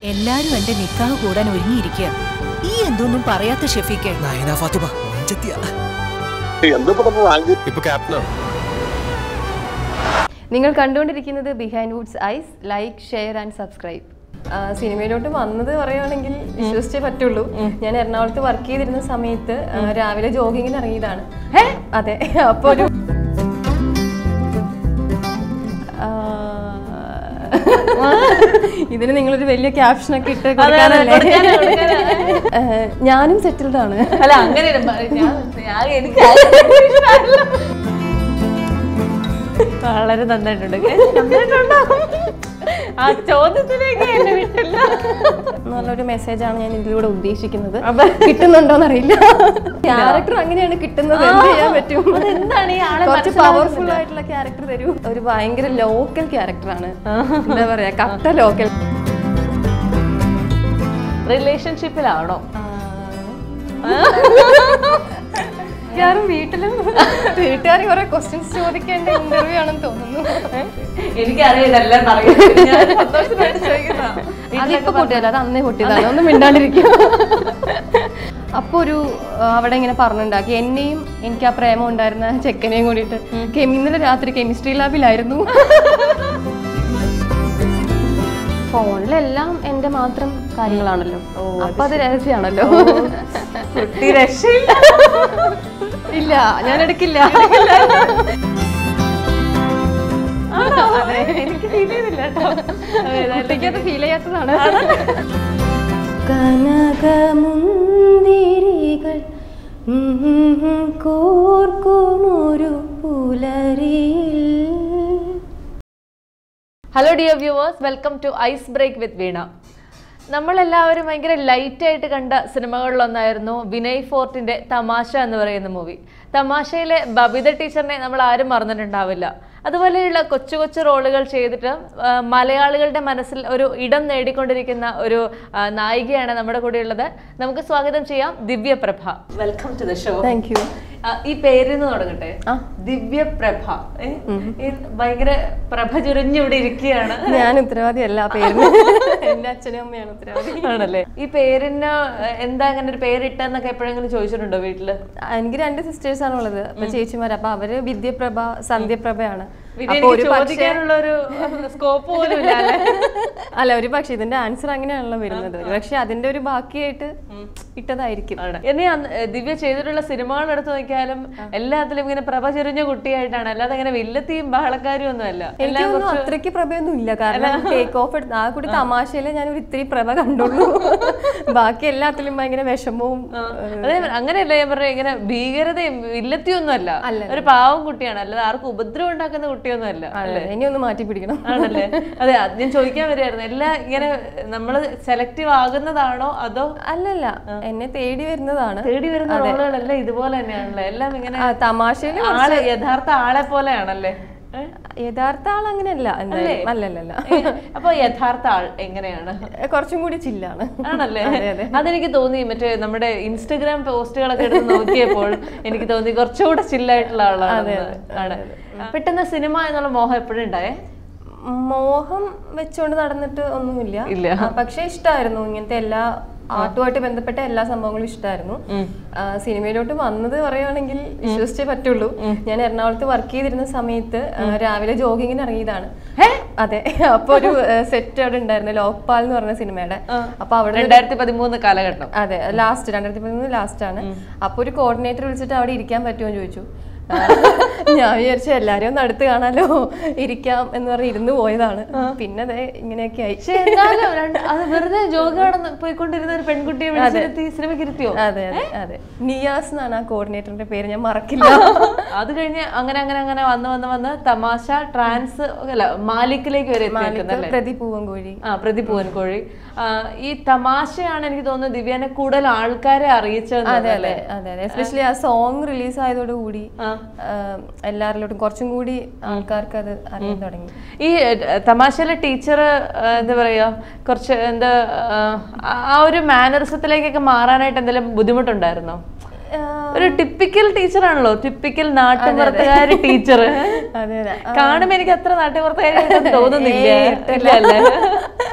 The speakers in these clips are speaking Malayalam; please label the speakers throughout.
Speaker 1: എല്ലാരും എന്റെ നിക്കാഹ് കൂടാൻ ഒരുങ്ങിയിരിക്കുക ഈ എന്തൊന്നും പറയാത്ത ഷെഫീക്ക്
Speaker 2: നയന ഫാത്തിമ മുഞ്ചത്തിയ
Speaker 3: ഇപ്പൊ ക്യാപ്റ്റനാണ്
Speaker 4: നിങ്ങൾ കണ്ടുകൊണ്ടിരിക്കുന്നത് Behindwoods Ice like share and subscribe സിനിമയിലോട്ട് വന്നത് പറയുകയാണെങ്കിൽ വിശ്വസിച്ചേ പറ്റുള്ളൂ ഞാൻ എറണാകുളത്ത് വർക്ക് ചെയ്തിരുന്ന സമയത്ത് ആ, രാവിലെ ജോഗിങ്ങിന് ഇറങ്ങിയതാണ് അതെ അപ്പൊ ഒരു ആ, ഇതിന് നിങ്ങളൊരു വലിയ ക്യാപ്ഷൻ ഒക്കെ ഇട്ട് കൊടുക്കാനല്ലേ ആ, ഞാനും സെറ്റിൽഡ് ആണ്
Speaker 5: അല്ല അങ്ങനെ ഞാൻ എനിക്ക് വളരെ നന്നായിട്ടുണ്ട് നന്നായിട്ടുണ്ടോ ആ ചോദ്യത്തിലേക്ക് എന്നെ വിട്ടില്ല
Speaker 4: നല്ലൊരു മെസ്സേജാണ് ഞാൻ ഇതിലൂടെ ഉദ്ദേശിക്കുന്നത് കിട്ടുന്നുണ്ടോന്ന് അറിയില്ല ക്യാരക്ടർ അങ്ങനെയാണ് കിട്ടുന്നത് എന്ത് ചെയ്യാൻ പറ്റും
Speaker 5: എന്താണ് ഈ ആളെ
Speaker 4: കുറച്ച് പവർഫുൾ ആയിട്ടുള്ള ക്യാരക്ടർ തരൂ ഒരു ഭയങ്കര ലോക്കൽ ക്യാരക്ടറാണ് എന്താ പറയാ കട്ട ലോക്കൽ
Speaker 5: റിലേഷൻഷിപ്പിലാണോ
Speaker 4: ഞാനും വീട്ടിലും വീട്ടുകാർ കുറെ ക്വസ്റ്റ്യൻസ് ചോദിക്കേണ്ട ഇന്റർവ്യൂ ആണെന്ന് തോന്നുന്നു
Speaker 5: എനിക്കറിയില്ല എല്ലാം അറിയാം ഞാൻ സന്തോഷമായിട്ട് ചോദിക്കുന്നതാ.
Speaker 4: അതിപ്പോ പൊട്ടിയല്ല അത് അന്നേ പൊട്ടിയതാണ് ഒന്നും മിണ്ടാണ്ടിരിക്കും അപ്പൊ ഒരു ആ, അവിടെ ഇങ്ങനെ പറഞ്ഞുണ്ടാക്കി എന്നെയും എനിക്ക് ആ പ്രേമം ഉണ്ടായിരുന്ന ചെക്കനെയും കൂടിയിട്ട് കെമി- ഇന്നലെ രാത്രി കെമിസ്ട്രി ലാബിലായിരുന്നു ഫോണിലെല്ലാം എന്റെ മാത്രം കാര്യങ്ങളാണല്ലോ അപ്പൊ അത് രഹസ്യമാണല്ലോ
Speaker 5: കുട്ടി രക്ഷയില്ല
Speaker 4: ഇല്ല ഞാൻ എടുക്കില്ല
Speaker 5: അതെ, എനിക്ക് ഫീൽ ചെയ്തില്ല കേട്ടോ
Speaker 4: കുട്ടിക്കത് ഫീൽ ചെയ്യാത്തതാണ് കനകമുന്തിരികൾ കോർക്കുമൊരു പുലരിയിൽ
Speaker 5: hello dear viewers welcome to Ice Break with Veena നമ്മളെല്ലാവരും ഭയങ്കര ലൈറ്റ് ആയിട്ട് കണ്ട സിനിമകളിലൊന്നായിരുന്നു വിനയ് ഫോർട്ടിന്റെ തമാശ എന്ന് പറയുന്ന മൂവി തമാശയിലെ ബബിത ടീച്ചറിനെ നമ്മൾ ആരും മറന്നിട്ടുണ്ടാവില്ല അതുപോലെയുള്ള കൊച്ചു കൊച്ചു റോളുകൾ ചെയ്തിട്ട് ആ, മലയാളികളുടെ മനസ്സിൽ ഒരു ഇടം നേടിക്കൊണ്ടിരിക്കുന്ന ഒരു ആ, നായികയാണ് നമ്മുടെ കൂടെ ഉള്ളത് നമുക്ക് സ്വാഗതം ചെയ്യാം Divyaprabha welcome to the show
Speaker 4: thank you
Speaker 5: ഈ പേരിന്ന് തുടങ്ങട്ടെ
Speaker 4: ആ.
Speaker 5: ദിവ്യപ്രഭ ഏ? ഈ ഭയങ്കര പ്രഭ ചുരിഞ്ഞിവിടെ ഇരിക്കുകയാണ്
Speaker 4: ഞാൻ ഉത്തരവാദിയല്ല ആ പേരിന് എന്റെ അച്ഛനും അമ്മയാണ് ഉത്തരവാദി
Speaker 5: ആണല്ലേ ഈ പേരിന് ഏഹ്, എന്താ അങ്ങനെ ഒരു പേരിട്ടെന്നൊക്കെ എപ്പോഴെങ്കിലും ചോദിച്ചിട്ടുണ്ടോ വീട്ടില്
Speaker 4: എനിക്ക് രണ്ട് സിസ്റ്റേഴ്സ് ആണ് ഉള്ളത് അപ്പൊ ചേച്ചിമാർ അപ്പൊ അവര് വിദ്യപ്രഭ സന്ധ്യപ്രഭയാണ്
Speaker 5: പിന്നെ
Speaker 4: അപ്പൊ
Speaker 5: എനിക്ക്
Speaker 4: ഒരു പക്ഷേ
Speaker 5: ചോദിക്കാനുള്ള ഒരു സ്കോപ്പ് പോലും ഇല്ല അല്ലേ?
Speaker 4: അല്ല ഒരു പക്ഷെ ഇതിന്റെ ആൻസർ അങ്ങനെയാണല്ലോ വരുന്നത് പക്ഷെ അതിന്റെ ഒരു ബാക്കിയായിട്ട് ഇട്ടതായിരിക്കും
Speaker 5: ആണ്. ഇനി അന്ന്, ഏഹ്, ദിവ്യ ചെയ്തിട്ടുള്ള സിനിമകൾ എടുത്തു നോക്കിയാലും എല്ലാത്തിലും ഇങ്ങനെ പ്രഭ ചുരിഞ്ഞ കുട്ടിയായിട്ടാണ് അല്ലാതെ അങ്ങനെ വില്ലത്തിയും ബഹളക്കാരും ഒന്നും അല്ല
Speaker 4: എനിക്ക് തോന്നുന്നു അത്രയ്ക്ക് പ്രഭയൊന്നും ഇല്ല കാരണം ടേക്ക് ഓഫ് എടുത്ത് ആ കൂടി തമാശയില് ഞാൻ ഒരു ഇത്തിരി പ്രഭ കണ്ടുള്ളൂ ബാക്കി എല്ലാത്തിലും ഭയങ്കര വിഷമവും
Speaker 5: അതെ അങ്ങനെയല്ല ഞാൻ പറഞ്ഞ ഇങ്ങനെ ഭീകരതയും വില്ലത്തിയും ഒന്നും അല്ല ഒരു പാവം കുട്ടിയാണ് അല്ലാതെ ആർക്കും ഉപദ്രവം ഉണ്ടാക്കുന്ന കുട്ടിയൊന്നും അല്ല
Speaker 4: അതെ, ഇനി ഒന്ന് മാറ്റി പിടിക്കണം
Speaker 5: ആണല്ലേ അതെ അത് ഞാൻ ചോദിക്കാൻ വരികയായിരുന്നു എല്ലാം ഇങ്ങനെ നമ്മൾ സെലക്റ്റീവ് ആകുന്നതാണോ അതോ
Speaker 4: അല്ലല്ല എന്നെ തേടി വരുന്നതാണ്
Speaker 5: തേടി വരുന്ന റോളുകളെല്ലാം ഇതുപോലെ തന്നെയാണല്ലേ എല്ലാം ഇങ്ങനെ
Speaker 4: ആ, തമാശയില്
Speaker 5: ആളെ യഥാർത്ഥ ആളെ പോലെയാണല്ലേ ഏ?
Speaker 4: യഥാർത്ഥ ആൾ അങ്ങനെയല്ല എന്തായാലും അല്ലല്ലല്ല
Speaker 5: ഏ, അപ്പൊ യഥാർത്ഥ ആൾ എങ്ങനെയാണ്
Speaker 4: കുറച്ചും കൂടി ചില്ലാണ്
Speaker 5: ആണല്ലേ അതെനിക്ക് തോന്നി മറ്റേ നമ്മുടെ ഇൻസ്റ്റഗ്രാം പോസ്റ്റുകളൊക്കെ എടുത്ത് നോക്കിയപ്പോൾ എനിക്ക് തോന്നി കുറച്ചുകൂടെ ചില്ലായിട്ടുള്ള ആളാണ് ആണ് പെട്ടെന്ന് സിനിമ എന്നുള്ള മോഹം എപ്പോഴും ഉണ്ടായേ
Speaker 4: മോഹം വെച്ചുകൊണ്ട് നടന്നിട്ട് ഒന്നുമില്ല
Speaker 5: ഇല്ല.
Speaker 4: ആ, പക്ഷെ ഇഷ്ടമായിരുന്നു ഇങ്ങനത്തെ എല്ലാ ആർട്ടുമായിട്ട് ബന്ധപ്പെട്ട എല്ലാ സംഭവങ്ങളും ഇഷ്ടമായിരുന്നു ആ, സിനിമയിലോട്ട് വന്നത് പറയുകയാണെങ്കിൽ വിശ്വസിച്ചേ പറ്റുള്ളൂ ഞാൻ എറണാകുളത്ത് വർക്ക് ചെയ്തിരുന്ന സമയത്ത് ആ, രാവിലെ ജോഗിങ്ങിന് ഇറങ്ങിയതാണ് അതെ അപ്പൊ ഒരു സെറ്റ് അവിടെ ഉണ്ടായിരുന്നു ലോക്പാൽ എന്ന് പറഞ്ഞ സിനിമയുടെ അപ്പൊ അവിടെ
Speaker 5: രണ്ടായിരത്തി പതിമൂന്ന് കാലഘട്ടം
Speaker 4: അതെ ലാസ്റ്റ് രണ്ടായിരത്തി പതിമൂന്ന് ലാസ്റ്റ് ആണ് അപ്പൊ ഒരു കോർഡിനേറ്റർ വിളിച്ചിട്ട് അവിടെ ഇരിക്കാൻ പറ്റുമോ എന്ന് ചോദിച്ചു ആ, ഞാൻ വിചാരിച്ചു എല്ലാരെയും ഒന്ന് അടുത്ത് കാണാലോ ഇരിക്കാം എന്ന് പറഞ്ഞ് ഇരുന്ന് പോയതാണ് പിന്നെ അതെ ഇങ്ങനെയൊക്കെ ആയി
Speaker 5: പക്ഷെ എന്നാലും രണ്ട് അത് വെറുതെ ജോഗ നടന്ന് പോയിക്കൊണ്ടിരുന്ന ഒരു പെൺകുട്ടിയെ വിളിച്ചിരുത്തി സിനിമയ്ക്ക് ഇരുത്തിയോ
Speaker 4: അതെ അതെ അതെ നിയാസ് എന്നാണ് ആ കോർഡിനേറ്ററിന്റെ പേര് ഞാൻ മറക്കില്ല
Speaker 5: അത് കഴിഞ്ഞ് അങ്ങനെ അങ്ങനെ അങ്ങനെ വന്ന് വന്ന് വന്ന് തമാശ ട്രാൻസ് അല്ല മാലിക്കിലേക്ക് വരെ എത്തിയേക്കുന്നല്ലേ
Speaker 4: പ്രതി പൂവൻകോഴി
Speaker 5: ആ പ്രതി പൂവൻകോഴി ആ, ഈ തമാശയാണ് എനിക്ക് തോന്നുന്നത് ദിവ്യനെ കൂടുതൽ ആൾക്കാരെ അറിയിച്ചത്
Speaker 4: അതെ അതെ അതെ അതെ എസ്പെഷ്യലി ആ സോങ് റിലീസ് ആയതോടുകൂടി എല്ലാവരിലോട്ടും കുറച്ചും കൂടി ആൾക്കാർക്ക് അത് അറിയാൻ തുടങ്ങി
Speaker 5: ഈ ഏഹ്, തമാശയിലെ ടീച്ചർ എന്താ പറയാ കുറച്ച് എന്താ ആ, ആ ഒരു മാനറിസത്തിലേക്കൊക്കെ മാറാനായിട്ട് എന്തെങ്കിലും ബുദ്ധിമുട്ടുണ്ടായിരുന്നോ ഒരു ടിപ്പിക്കൽ ടീച്ചറാണല്ലോ ടിപ്പിക്കൽ നാട്ടുപുറത്തുകാരി ടീച്ചർ
Speaker 4: അതെ അതെ
Speaker 5: കാണുമ്പോ എനിക്ക് അത്ര നാട്ടുപുറത്തുകാരി തോന്നുന്നില്ല ഇല്ല അല്ലേ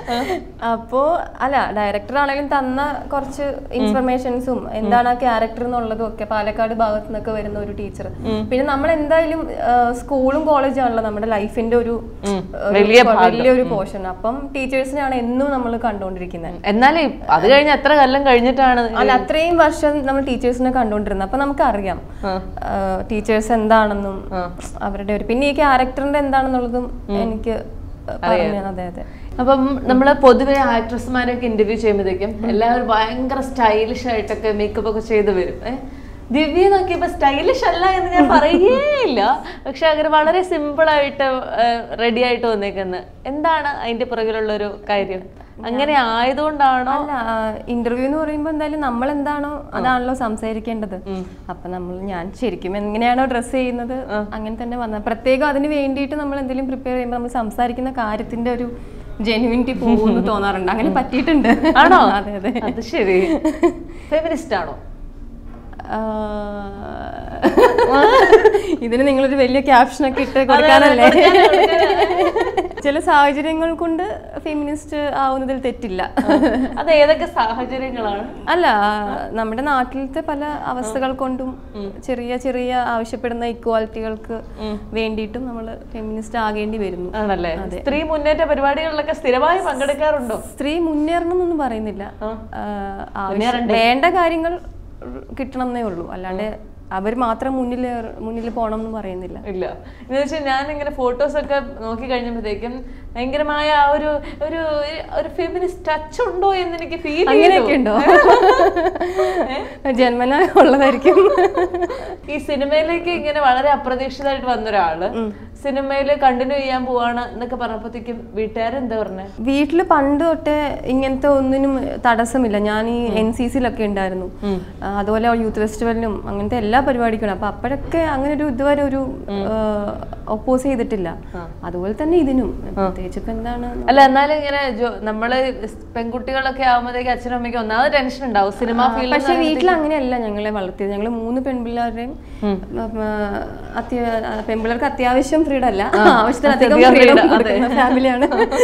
Speaker 4: അപ്പോ അല്ല ഡയറക്ടർ ആണെങ്കിലും തന്ന കുറച്ച് ഇൻഫർമേഷൻസും എന്താണ് ആ ക്യാരക്ടർ എന്നുള്ളതും ഒക്കെ പാലക്കാട് ഭാഗത്തു നിന്നൊക്കെ വരുന്ന ഒരു ടീച്ചർ പിന്നെ നമ്മൾ എന്തായാലും ആ, സ്കൂളും കോളേജും ആണല്ലോ നമ്മുടെ ലൈഫിന്റെ ഒരു ഒരു
Speaker 5: വലിയ
Speaker 4: വലിയൊരു പോർഷൻ അപ്പം ടീച്ചേഴ്സിനെയാണ് എന്നും നമ്മൾ കണ്ടുകൊണ്ടിരിക്കുന്നത്
Speaker 5: എന്നാലും ഇ- അത് കഴിഞ്ഞ് എത്ര കൊല്ലം കഴിഞ്ഞിട്ടാണ്
Speaker 4: അല്ല അത്രയും വർഷം നമ്മൾ ടീച്ചേഴ്സിനെ കണ്ടുകൊണ്ടിരുന്നത് അപ്പൊ നമുക്കറിയാം ടീച്ചേഴ്സ് എന്താണെന്നും അവരുടെ ഒരു പിന്നെ ഈ ക്യാരക്ടറിന്റെ എന്താണെന്നുള്ളതും എനിക്ക് പറഞ്ഞു അതെ അതെ
Speaker 5: അപ്പം നമ്മൾ പൊതുവെ ആക്ട്രസ്മാരൊക്കെ ഇന്റർവ്യൂ ചെയ്യുമ്പോഴത്തേക്കും എല്ലാവരും ഭയങ്കര സ്റ്റൈലിഷ് ആയിട്ടൊക്കെ മേക്കപ്പ് ഒക്കെ ചെയ്ത് വരും ഏ? ദിവ്യ നോക്കിയപ്പോ സ്റ്റൈലിഷ് അല്ല എന്ന് ഞാൻ പറയുകയില്ല പക്ഷെ അങ്ങനെ വളരെ സിമ്പിൾ ആയിട്ട് റെഡി ആയിട്ട് വന്നേക്കുന്നത് എന്താണ് അതിന്റെ പുറകിലുള്ള ഒരു കാര്യം അങ്ങനെ ആയതുകൊണ്ടാണോ
Speaker 4: അല്ല ഇന്റർവ്യൂ എന്ന് പറയുമ്പോൾ എന്തായാലും നമ്മൾ എന്താണോ അതാണല്ലോ സംസാരിക്കേണ്ടത് അപ്പൊ നമ്മൾ ഞാൻ ശരിക്കും എങ്ങനെയാണോ ഡ്രസ്സ് ചെയ്യുന്നത് അങ്ങനെ തന്നെ വന്നത് പ്രത്യേകം അതിന് വേണ്ടിയിട്ട് നമ്മൾ എന്തെങ്കിലും പ്രിപ്പയർ ചെയ്യുമ്പോൾ നമ്മൾ സംസാരിക്കുന്ന കാര്യത്തിന്റെ ഒരു ജെന്യൂനിറ്റി പോകുമെന്ന് തോന്നാറുണ്ട് അങ്ങനെ പറ്റിയിട്ടുണ്ട്
Speaker 5: ആണോ
Speaker 4: അതെ അതെ
Speaker 5: അത് ശരി ഫെമിനിസ്റ്റ് ആണോ
Speaker 4: ആ, ഇതിന് നിങ്ങളൊരു വലിയ ക്യാപ്ഷൻ ഒക്കെ ഇട്ട് കൊടുക്കാനല്ലേ ചില സാഹചര്യങ്ങൾ കൊണ്ട് ഫെമിനിസ്റ്റ് ആവുന്നതിൽ തെറ്റില്ല
Speaker 5: അത് ഏതൊക്കെ സാഹചര്യങ്ങളാണ്
Speaker 4: അല്ല നമ്മുടെ നാട്ടിലത്തെ പല അവസ്ഥകൾ കൊണ്ടും ചെറിയ ചെറിയ ആവശ്യപ്പെടുന്ന ഇക്വാലിറ്റികൾക്ക് വേണ്ടിയിട്ടും നമ്മൾ ഫെമിനിസ്റ്റ് ആകേണ്ടി വരുന്നു
Speaker 5: ആണല്ലേ സ്ത്രീ മുന്നേറ്റ പരിപാടികളിലൊക്കെ സ്ഥിരമായി പങ്കെടുക്കാറുണ്ടോ
Speaker 4: സ്ത്രീ മുന്നേറണം എന്നൊന്നും പറയുന്നില്ല ആ, ആവശ്യം- വേണ്ട കാര്യങ്ങൾ കിട്ടണം എന്നേ ഉള്ളൂ അല്ലാണ്ട് അവർ മാത്രം മുന്നിൽ മുന്നിൽ പോകണം എന്ന് പറയുന്നില്ല
Speaker 5: ഇല്ല എന്ന് വെച്ചാൽ ഞാൻ ഇങ്ങനെ ഫോട്ടോസ് ഒക്കെ നോക്കി കഴിഞ്ഞപ്പോഴത്തേക്കും ഭയങ്കരമായ ആ ഒരു ഒരു ഒരു ഫെമിനിസ്റ്റ് ടച്ച് ഉണ്ടോ എന്ന് എനിക്ക് ഫീൽ
Speaker 4: അങ്ങനെയൊക്കെ ഉണ്ടോ ജന്മന ഉള്ളതായിരിക്കും
Speaker 5: ഈ സിനിമയിലേക്ക് ഇങ്ങനെ വളരെ അപ്രതീക്ഷിതമായിട്ട് വന്ന ഒരാള് സിനിമയിൽ കണ്ടിന്യൂ ചെയ്യാൻ പോവാണ് എന്നൊക്കെ പറഞ്ഞപ്പോഴത്തേക്കും വീട്ടുകാരെന്താ പറഞ്ഞേ
Speaker 4: വീട്ടിൽ പണ്ട് തൊട്ടേ ഇങ്ങനത്തെ ഒന്നിനും തടസ്സമില്ല ഞാൻ ഈ എൻ സി സിയിലൊക്കെ ഉണ്ടായിരുന്നു ആ, അതുപോലെ യൂത്ത് ഫെസ്റ്റിവലിനും അങ്ങനത്തെ എല്ലാ പരിപാടിക്കും അപ്പൊ അപ്പോഴൊക്കെ അങ്ങനെ ഒരു ഇതുവരെ ഒരു ഒപ്പോസ് ചെയ്തിട്ടില്ല അതുപോലെ തന്നെ ഇതിനും പ്രത്യേകിച്ച് ഇപ്പൊ എന്താണ്
Speaker 5: അല്ല എന്നാലും ഇങ്ങനെ ജോ- നമ്മള് പെൺകുട്ടികളൊക്കെ ആവുമ്പോഴത്തേക്ക് അച്ഛനും അമ്മയ്ക്കും ഒന്നാമത് ടെൻഷൻ ഉണ്ടാവും സിനിമ ഫീൽഡ്
Speaker 4: പക്ഷെ വീട്ടിൽ അങ്ങനെയല്ല ഞങ്ങളെ വളർത്തിയത് ഞങ്ങൾ മൂന്ന് പെൺപിള്ളേരുടെയും അത്യാ പെൺപിള്ളേർക്ക് അത്യാവശ്യം ഫ്രീഡം അല്ല ആവശ്യത്തിലധികം
Speaker 5: അത്യധികം
Speaker 4: ഫ്രീഡം
Speaker 5: freedom,
Speaker 4: കൊടുക്കുന്ന ഫാമിലിയാണ്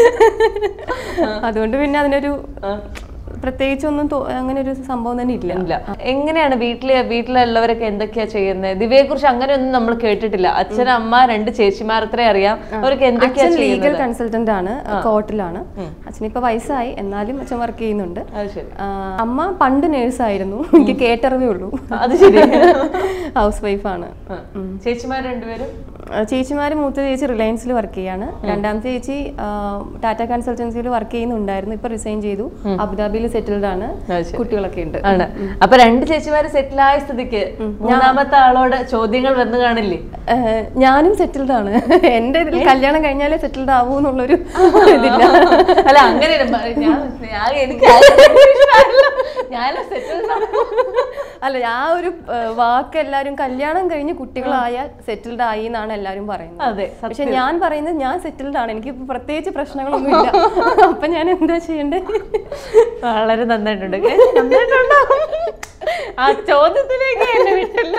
Speaker 4: അതുകൊണ്ട് പിന്നെ അതിനൊരു പ്രത്യേകിച്ചൊന്നും തോ- അങ്ങനെ ഒരു സംഭവം തന്നെ ഇല്ല
Speaker 5: ഇല്ല എങ്ങനെയാണ് വീട്ടിലെ വീട്ടിലുള്ളവരൊക്കെ എന്തൊക്കെയാ ചെയ്യുന്നത് ദിവ്യയെ കുറിച്ച് അങ്ങനെയൊന്നും നമ്മൾ കേട്ടിട്ടില്ല അച്ഛൻ അമ്മ രണ്ട് ചേച്ചിമാർ അത്രേ അറിയാം അവർക്ക് എന്തൊക്കെയാ
Speaker 4: അച്ഛൻ ലീഗൽ
Speaker 5: ചെയ്യുന്നത്
Speaker 4: കൺസൾട്ടന്റ് ആണ് കോർട്ടിലാണ് അച്ഛൻ ഇപ്പൊ വയസ്സായി എന്നാലും അച്ഛൻ വർക്ക് ചെയ്യുന്നുണ്ട്
Speaker 5: അത് ശരി
Speaker 4: ആ, അമ്മ പണ്ട് നേഴ്സായിരുന്നു എനിക്ക് കേട്ടറിവേ ഉള്ളൂ
Speaker 5: അത് ശരി
Speaker 4: ഹൗസ് വൈഫാണ്
Speaker 5: ആ. ചേച്ചിമാർ രണ്ടുപേരും
Speaker 4: ചേച്ചിമാർ മൂത്ത ചേച്ചി റിലയൻസിൽ വർക്ക് ചെയ്യാണ് രണ്ടാമത്തെ ചേച്ചി ആ, ടാറ്റ കൺസൾട്ടൻസിയിൽ വർക്ക് ചെയ്യുന്നുണ്ടായിരുന്നു ഇപ്പൊ റിസൈൻ ചെയ്തു അബുദാബിയിൽ സെറ്റിൽഡ് ആണ്
Speaker 5: അത് ശരി.
Speaker 4: കുട്ടികളൊക്കെ ഉണ്ട്
Speaker 5: ആണ് അപ്പൊ രണ്ട് ചേച്ചിമാര് സെറ്റിൽ ആയ സ്ഥിതിക്ക് മൂന്നാമത്തെ ആളോട് ചോദ്യങ്ങൾ വന്നു കാണില്ലേ
Speaker 4: ഏഹ്, ഞാനും സെറ്റിൽഡ് ആണ് എന്റെ ഇതിൽ കല്യാണം കഴിഞ്ഞാലേ സെറ്റിൽഡ് ആവൂ എന്നുള്ളൊരു ഇതില്ല
Speaker 5: അല്ല അങ്ങനെ ഞാൻ ഞാൻ എനിക്ക് ഞാൻ സെറ്റിൽ
Speaker 4: അല്ല ആ ഒരു ഏഹ്, വാക്ക് എല്ലാരും കല്യാണം കഴിഞ്ഞ് കുട്ടികളായാൽ സെറ്റിൽഡ് ആയി എന്നാണ് എല്ലാരും പറയുന്നത്
Speaker 5: അതെ
Speaker 4: പക്ഷെ ഞാൻ പറയുന്നത് ഞാൻ സെറ്റിൽഡ് ആണ് എനിക്ക് പ്രത്യേകിച്ച് പ്രശ്നങ്ങളൊന്നും ഇല്ല അപ്പൊ ഞാൻ എന്താ ചെയ്യണ്ടേ
Speaker 5: വളരെ നന്നായിട്ടുണ്ട് ഏ, നന്നായിട്ടുണ്ടോ ആ ചോദ്യത്തിലേക്ക് എന്നെ വിട്ടില്ല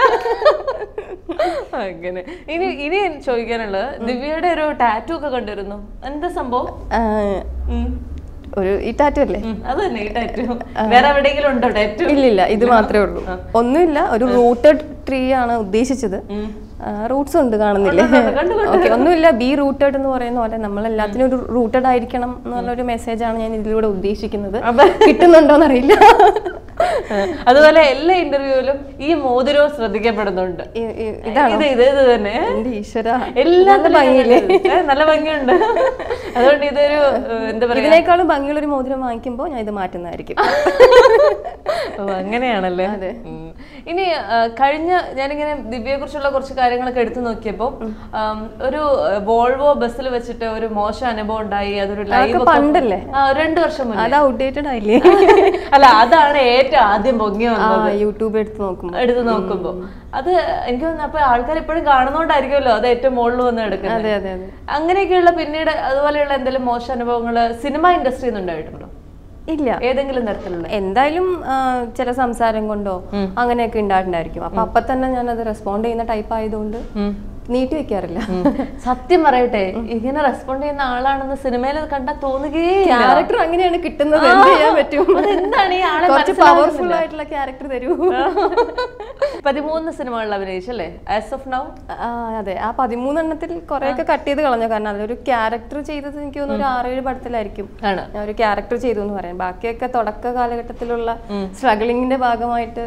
Speaker 5: അങ്ങനെ ഇനി ഇനി ചോദിക്കാനുള്ളത് ദിവ്യയുടെ ഒരു ടാറ്റു ഒക്കെ കണ്ടിരുന്നു എന്താ സംഭവം
Speaker 4: ആഹ്,
Speaker 5: ഉം.
Speaker 4: ഒരു ഈ ടാറ്റു അല്ലേ
Speaker 5: ഉം, അത് തന്നെ ഈ ടാറ്റു വേറെ എവിടെയെങ്കിലും ഉണ്ടോ ടാറ്റു
Speaker 4: ഇല്ലില്ല ഇത് മാത്രമേ ഉള്ളൂ ഒന്നുമില്ല ഒരു റൂട്ടഡ് ട്രീ ആണ് ഉദ്ദേശിച്ചത് റൂട്ട്സ് ഉണ്ട് കാണുന്നില്ലേ ഓക്കെ ഒന്നുമില്ല ബി റൂട്ടഡ് എന്ന് പറയുന്ന പോലെ നമ്മൾ എല്ലാത്തിനും ഒരു റൂട്ടഡ് ആയിരിക്കണം എന്നുള്ള ഒരു മെസ്സേജ് ആണ് ഞാൻ ഇതിലൂടെ ഉദ്ദേശിക്കുന്നത് കിട്ടുന്നുണ്ടോന്ന് അറിയില്ല
Speaker 5: അതുപോലെ എല്ലാ ഇന്റർവ്യൂവിലും ഈ മോതിരവും ശ്രദ്ധിക്കപ്പെടുന്നുണ്ട്
Speaker 4: ഈ- ഈ- ഇതാണോ
Speaker 5: ഇത് ഇത് ഇത് തന്നെ
Speaker 4: എന്റെ ഈശ്വര
Speaker 5: എല്ലാത്തിലും ഏ, നല്ല ഭംഗിയുണ്ട് അതുകൊണ്ട് ഇതൊരു ഏ, എന്താ പറയാ
Speaker 4: ഇതിനേക്കാളും ഭംഗിയുള്ള ഒരു മോതിരം വാങ്ങിക്കുമ്പോൾ ഞാൻ ഇത് മാറ്റുന്നതായിരിക്കും
Speaker 5: ഓ, അങ്ങനെയാണല്ലേ ഉം. ഇനി ആ, കഴിഞ്ഞ ഞാനിങ്ങനെ ദിവ്യയെ കുറിച്ചുള്ള കുറച്ച് കാര്യങ്ങളൊക്കെ എടുത്തു നോക്കിയപ്പോ ആം, ഒരു വോൾവോ ബസ്സിൽ വെച്ചിട്ട് ഒരു മോശം അനുഭവം ഉണ്ടായി അതൊരു ലൈവ്
Speaker 4: പണ്ടല്ലേ?
Speaker 5: രണ്ടു വർഷം മുന്നേ
Speaker 4: അത് ഔട്ട്ഡേറ്റഡ് ആയില്ലേ
Speaker 5: അല്ല അതാണ് ഏറ്റവും ആദ്യം പൊങ്ങി
Speaker 4: ആ
Speaker 5: വന്നത്
Speaker 4: യൂട്യൂബ് എടുത്ത് നോക്കുമ്പോൾ
Speaker 5: എടുത്ത് നോക്കുമ്പോ അത് എനിക്ക് തോന്നുന്നു അപ്പൊ ആൾക്കാർ എപ്പോഴും കാണുന്നോണ്ടായിരിക്കുമല്ലോ അത് ഏറ്റവും മുകളിൽ വന്ന് എടുക്കുന്നത്
Speaker 4: അതെ അതെ അതെ
Speaker 5: അങ്ങനെയൊക്കെയുള്ള പിന്നീട് അതുപോലെയുള്ള എന്തെങ്കിലും മോശം അനുഭവങ്ങൾ സിനിമ ഇൻഡസ്ട്രിയിൽ നിന്ന് ഉണ്ടായിട്ടുണ്ടോ
Speaker 4: ഇല്ല
Speaker 5: ഏതെങ്കിലും തരത്തിലുള്ള
Speaker 4: എന്തായാലും ആ, ചില സംസാരം കൊണ്ടോ അങ്ങനെയൊക്കെ ഉണ്ടായിട്ടുണ്ടായിരിക്കും അപ്പൊ അപ്പൊ തന്നെ ഞാൻ അത് റെസ്പോണ്ട് ചെയ്യുന്ന ടൈപ്പ് ആയതുകൊണ്ട് നീട്ടി വെക്കാറില്ല
Speaker 5: സത്യം പറയട്ടെ ഇങ്ങനെ റെസ്പോണ്ട് ചെയ്യുന്ന ആളാണെന്ന് സിനിമയിൽ കണ്ടാൽ തോന്നുകയില്ല
Speaker 4: ക്യാരക്ടർ അങ്ങനെയാണ് കിട്ടുന്നത് എന്ത് ചെയ്യാൻ പറ്റും
Speaker 5: അതെന്താണ് ഈ ആളെ
Speaker 4: കുറച്ച്
Speaker 5: മനസ്സിലാകുന്നില്ല?
Speaker 4: പവർഫുൾ ആയിട്ടുള്ള ക്യാരക്ടർ തരൂ
Speaker 5: പതിമൂന്ന് സിനിമകളിൽ അഭിനയിച്ചല്ലേ ആസ് ഓഫ് നൗ
Speaker 4: ആ, അതെ ആ പതിമൂന്നെണ്ണത്തിൽ കുറെയൊക്കെ കട്ട് ചെയ്ത് കളഞ്ഞു കാരണം അതിലൊരു ക്യാരക്ടർ ചെയ്തത് എനിക്ക് തോന്നുന്നു ഒരു ആറേഴ് പടത്തിലായിരിക്കും
Speaker 5: ആണ്
Speaker 4: ഞാൻ ഒരു ക്യാരക്ടർ ചെയ്തു എന്ന് പറയാം ബാക്കിയൊക്കെ തുടക്ക കാലഘട്ടത്തിലുള്ള സ്ട്രഗിളിങ്ങിന്റെ ഭാഗമായിട്ട്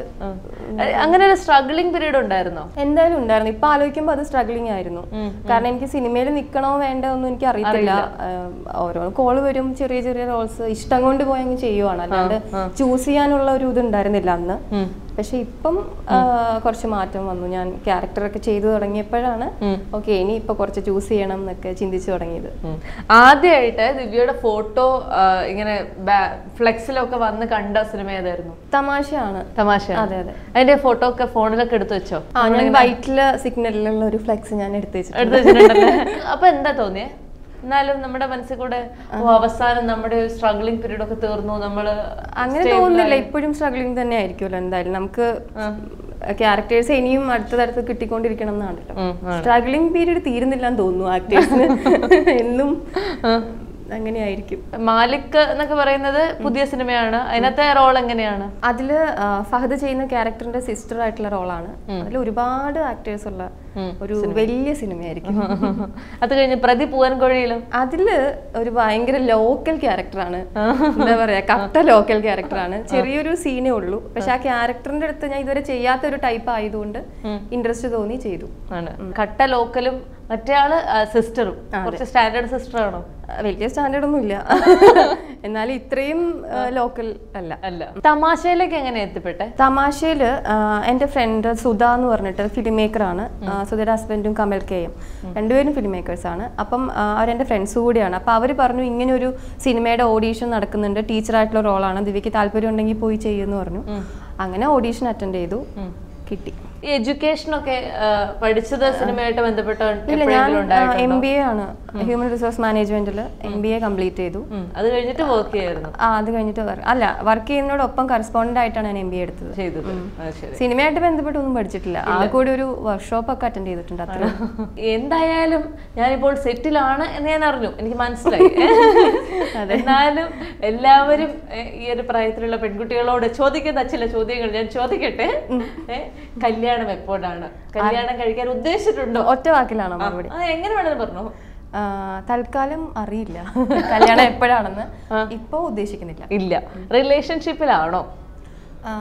Speaker 5: അങ്ങനെ ഒരു സ്ട്രഗ്ലിംഗ് പീരീഡ് ഉണ്ടായിരുന്നോ
Speaker 4: എന്തായാലും ഉണ്ടായിരുന്നു ഇപ്പൊ ആലോചിക്കുമ്പോൾ അത് സ്ട്രഗിളിങ് ആയിരുന്നു കാരണം എനിക്ക് സിനിമയിൽ നിൽക്കണോ വേണ്ടോ ഒന്നും എനിക്ക് അറിയത്തില്ല ആഹ് ഓരോ കോള് വരും ചെറിയ ചെറിയ റോൾസ് ഇഷ്ടം കൊണ്ട് പോയി അങ്ങ് ചെയ്യുവാണ് അല്ലാണ്ട് ചൂസ് ചെയ്യാനുള്ള ഒരു ഇത് ഉണ്ടായിരുന്നില്ല അന്ന് പക്ഷെ ഇപ്പം ആഹ് കുറച്ച് മാറ്റം വന്നു ഞാൻ ക്യാരക്ടറൊക്കെ ചെയ്തു തുടങ്ങിയപ്പോഴാണ് ഓക്കെ ഇനി ഇപ്പൊ കുറച്ച് ചൂസ് ചെയ്യണം എന്നൊക്കെ ചിന്തിച്ചു തുടങ്ങിയത്
Speaker 5: ആദ്യമായിട്ട് ദിവ്യയുടെ ഫോട്ടോ ഇങ്ങനെ ഫ്ലെക്സിലൊക്കെ വന്ന് കണ്ട സിനിമ ഏതായിരുന്നു
Speaker 4: തമാശയാണ്
Speaker 5: തമാശ
Speaker 4: അതെ അതെ
Speaker 5: അതിന്റെ ഫോട്ടോ ഒക്കെ ഫോണിലൊക്കെ എടുത്തു വെച്ചോ
Speaker 4: ആ ഞാൻ വൈറ്റില് സിഗ്നലിലുള്ള ഒരു ഫ്ലെക്സ് ഞാൻ എടുത്തു വെച്ചിട്ടുണ്ട്
Speaker 5: എടുത്തു വെച്ചിട്ടുണ്ടല്ലേ അപ്പൊ എന്താ തോന്നിയേ എന്നാലും നമ്മുടെ മനസ്സിൽ കൂടെ ഓ, അവസാനം നമ്മുടെ സ്ട്രഗ്ലിംഗ് പീരീഡ് ഒക്കെ തീർന്നു നമ്മള്
Speaker 4: അങ്ങനെ തോന്നുന്നില്ല ഇപ്പോഴും സ്ട്രഗ്ലിംഗ് തന്നെ ആയിരിക്കുമല്ലോ എന്തായാലും നമുക്ക് ക്യാരക്ടേഴ്സ് ഇനിയും അടുത്തടുത്ത് കിട്ടിക്കൊണ്ടിരിക്കണം എന്നാണല്ലോ സ്ട്രഗ്ലിംഗ് പീരീഡ് തീരുന്നില്ല എന്ന് തോന്നുന്നു ആക്ടേഴ്സിന് എന്നും അങ്ങനെയായിരിക്കും
Speaker 5: മാലിക് എന്നൊക്കെ പറയുന്നത് പുതിയ സിനിമയാണ് അതിനകത്തെ റോൾ എങ്ങനെയാണ്
Speaker 4: അതില് ആ, ഫഹദ് ചെയ്യുന്ന ക്യാരക്ടറിന്റെ സിസ്റ്റർ ആയിട്ടുള്ള റോളാണ് അതിൽ ഒരുപാട് ആക്ടേഴ്സ് ഉള്ള ഒരു വലിയ സിനിമയായിരിക്കും
Speaker 5: അത് കഴിഞ്ഞ് പ്രതി പൂവൻകോഴിയിലും
Speaker 4: അതില് ഒരു ഭയങ്കര ലോക്കൽ ക്യാരക്ടറാണ് എന്താ പറയാ കട്ട ലോക്കൽ ക്യാരക്ടറാണ് ചെറിയൊരു സീനേ ഉള്ളൂ പക്ഷെ ആ ക്യാരക്ടറിന്റെ അടുത്ത് ഞാൻ ഇതുവരെ ചെയ്യാത്ത ഒരു ടൈപ്പ് ആയതുകൊണ്ട് ഇൻട്രസ്റ്റ് തോന്നി ചെയ്തു
Speaker 5: ആണ് കട്ട ലോക്കലും മറ്റേ ആള് സിസ്റ്ററും കുറച്ച് സ്റ്റാൻഡേർഡ് സിസ്റ്റർ ആണോ
Speaker 4: ആ, വലിയ സ്റ്റാൻഡേർഡ് ഒന്നും ഇല്ല എന്നാലും ഇത്രയും ലോക്കൽ അല്ല
Speaker 5: അല്ല തമാശയിലേക്ക് എങ്ങനെ എത്തിപ്പെട്ടെ
Speaker 4: തമാശയിൽ എൻ്റെ ഫ്രണ്ട് സുധ എന്ന് പറഞ്ഞിട്ട് ഫിലിം മേക്കറാണ് സുധയുടെ ഹസ്ബൻഡും കമൽ കെയും രണ്ടുപേരും ഫിലിം മേക്കേഴ്സാണ് അപ്പം ആ, അവരെൻ്റെ ഫ്രണ്ട്സ് കൂടിയാണ് അപ്പോൾ അവർ പറഞ്ഞു ഇങ്ങനെ ഒരു സിനിമയുടെ ഓഡീഷൻ നടക്കുന്നുണ്ട് ടീച്ചറായിട്ടുള്ള റോളാണ് ദിവ്യക്ക് താല്പര്യം ഉണ്ടെങ്കിൽ പോയി ചെയ്യുമെന്ന് പറഞ്ഞു അങ്ങനെ ഓഡീഷൻ അറ്റൻഡ് ചെയ്തു കിട്ടി
Speaker 5: ഈ എഡ്യൂക്കേഷൻ ഒക്കെ ആ, പഠിച്ചത് സിനിമയായിട്ട് ബന്ധപ്പെട്ട്
Speaker 4: ഇല്ല ഞാൻ
Speaker 5: എപ്പോഴെങ്കിലും ഉണ്ടായിട്ടുണ്ടോ?
Speaker 4: എം ബി എ ആണ് ഹ്യൂമൻ റിസോഴ്സ് മാനേജ്മെന്റിൽ എം ബി എ കംപ്ലീറ്റ് ചെയ്തു
Speaker 5: ഉം, അത് കഴിഞ്ഞിട്ട് വർക്ക് ചെയ്യായിരുന്നു
Speaker 4: ആ അത് കഴിഞ്ഞിട്ട് വർ- അല്ല വർക്ക് ചെയ്യുന്നതോടൊപ്പം കറസ്പോണ്ടന്റ് ആയിട്ടാണ് ഞാൻ എം ബി എ എടുത്തത്
Speaker 5: ചെയ്തത് അത് ശരി
Speaker 4: സിനിമയായിട്ട് ബന്ധപ്പെട്ടൊന്നും പഠിച്ചിട്ടില്ല ആ കൂടി ഒരു വർക്ക്ഷോപ്പ് ഒക്കെ അറ്റൻഡ് ചെയ്തിട്ടുണ്ട് അത്ര
Speaker 5: എന്തായാലും ഞാനിപ്പോൾ സെറ്റിലാണ് എന്ന് ഞാൻ അറിഞ്ഞു എനിക്ക് മനസ്സിലായി എന്നാലും എല്ലാവരും ഏ, ഈ ഒരു പ്രായത്തിലുള്ള പെൺകുട്ടികളോട് ചോദിക്കുന്ന ചില ചോദ്യങ്ങൾ ഞാൻ ചോദിക്കട്ടെ ഏ, കല്യാണം എപ്പോഴാണ് കല്യാണം കഴിക്കാൻ ഉദ്ദേശിച്ചിട്ടുണ്ടോ
Speaker 4: ഒറ്റ വാക്കിലാണോ മറുപടി
Speaker 5: അത് എങ്ങനെ വേണമെന്ന് പറഞ്ഞു
Speaker 4: ആ, തൽക്കാലം അറിയില്ല കല്യാണം എപ്പോഴാണെന്ന് ഇപ്പൊ ഉദ്ദേശിക്കുന്നില്ല
Speaker 5: ഇല്ല റിലേഷൻഷിപ്പിലാണോ
Speaker 4: ആ,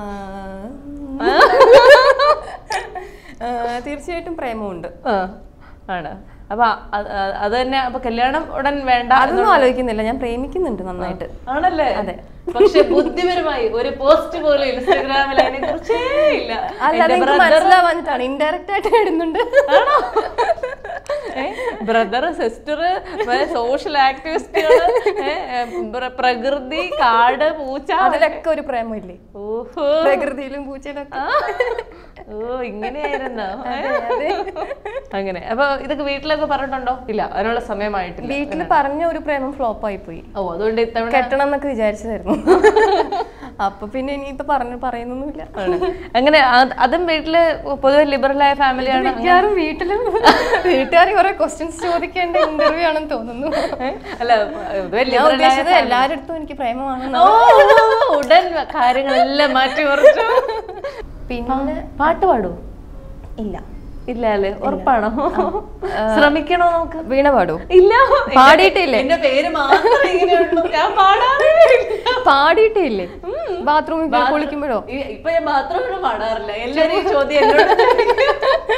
Speaker 4: ആ, തീർച്ചയായിട്ടും പ്രേമമുണ്ട്
Speaker 5: ആ, ആണ് അപ്പൊ അത് അത് തന്നെ അപ്പൊ കല്യാണം ഉടൻ വേണ്ട
Speaker 4: അതൊന്നും ആലോചിക്കുന്നില്ല ഞാൻ പ്രേമിക്കുന്നുണ്ട് നന്നായിട്ട്
Speaker 5: ആണല്ലേ
Speaker 4: അതെ.
Speaker 5: പക്ഷെ ബുദ്ധിപരമായി ഒരു പോസ്റ്റ് പോലും ഇൻസ്റ്റാഗ്രാമിൽ അതിനെ കുറിച്ചേ ഇല്ല
Speaker 4: അല്ല അതെനിക്ക് മനസ്സിലാവാഞ്ഞിട്ടാണ് ഇൻഡയറക്റ്റ് ആയിട്ട് ഇടുന്നുണ്ട്
Speaker 5: ബ്രദർ സിസ്റ്റർ സോഷ്യൽ ആക്ടിവിസ്റ്റുകൾ പ്രകൃതി കാട് പൂച്ച
Speaker 4: അതിലൊക്കെ ഒരു പ്രേമമില്ലേ
Speaker 5: ഓഹോ
Speaker 4: പ്രകൃതിയിലും പൂച്ചയിലൊക്കെ
Speaker 5: ഓ ഇങ്ങനെയായിരുന്നോ അങ്ങനെ അപ്പൊ ഇതൊക്കെ വീട്ടിലൊക്കെ പറഞ്ഞിട്ടുണ്ടോ ഇല്ല അതിനുള്ള സമയമായിട്ടില്ല
Speaker 4: വീട്ടിൽ പറഞ്ഞ ഒരു പ്രേമം ഫ്ലോപ്പ് ആയി പോയി
Speaker 5: ഓ അതുകൊണ്ട് ഇത്തവണ
Speaker 4: കെട്ടണം എന്നൊക്കെ വിചാരിച്ചതായിരുന്നു അപ്പൊ പിന്നെ ഇനിയിപ്പൊ പറഞ്ഞു പറയുന്നൊന്നുമില്ല
Speaker 5: ആണ്. അങ്ങനെ അത് അതും വീട്ടില് പൊതുവെ ലിബറൽ ആയ ഫാമിലിയാണ്
Speaker 4: മിക്കവാറും വീട്ടിലും വീട്ടുകാർ കുറെ ക്വസ്റ്റ്യൻസ് ചോദിക്കേണ്ട ഇന്റർവ്യൂ ആണെന്ന് തോന്നുന്നു
Speaker 5: അല്ല പൊതുവെ
Speaker 4: ഞാൻ
Speaker 5: liberal ആയ
Speaker 4: ഉദ്ദേശിച്ചത് എല്ലാവരുടെ അടുത്തും എനിക്ക് പ്രേമമാണെന്ന്
Speaker 5: ഓ, ഉടൻ കാര്യങ്ങളെല്ലാം മാറ്റി മറിച്ചു
Speaker 4: പിന്നെ
Speaker 5: പാട്ട് പാടൂ
Speaker 4: ഇല്ല
Speaker 5: ഇല്ല അല്ലേ ഉറപ്പാണോ ശ്രമിക്കണോ നമുക്ക്
Speaker 4: വീണ പാടൂ
Speaker 5: ഇല്ല
Speaker 4: പാടിയിട്ടില്ലേ?
Speaker 5: എന്റെ പേര് മാത്രമേ ഇങ്ങനെയുള്ളൂ ഞാൻ പാടാറേ ഇല്ല.
Speaker 4: പാടിയിട്ടേ ഇല്ലേ ബാത്റൂമിൽ പോയി കുളിക്കുമ്പോഴോ
Speaker 5: ഈ- ഇപ്പൊ ഞാൻ ബാത്റൂമിലും പാടാറില്ല എല്ലാരും ഈ ചോദ്യം എന്നോട് ചോദിക്കും.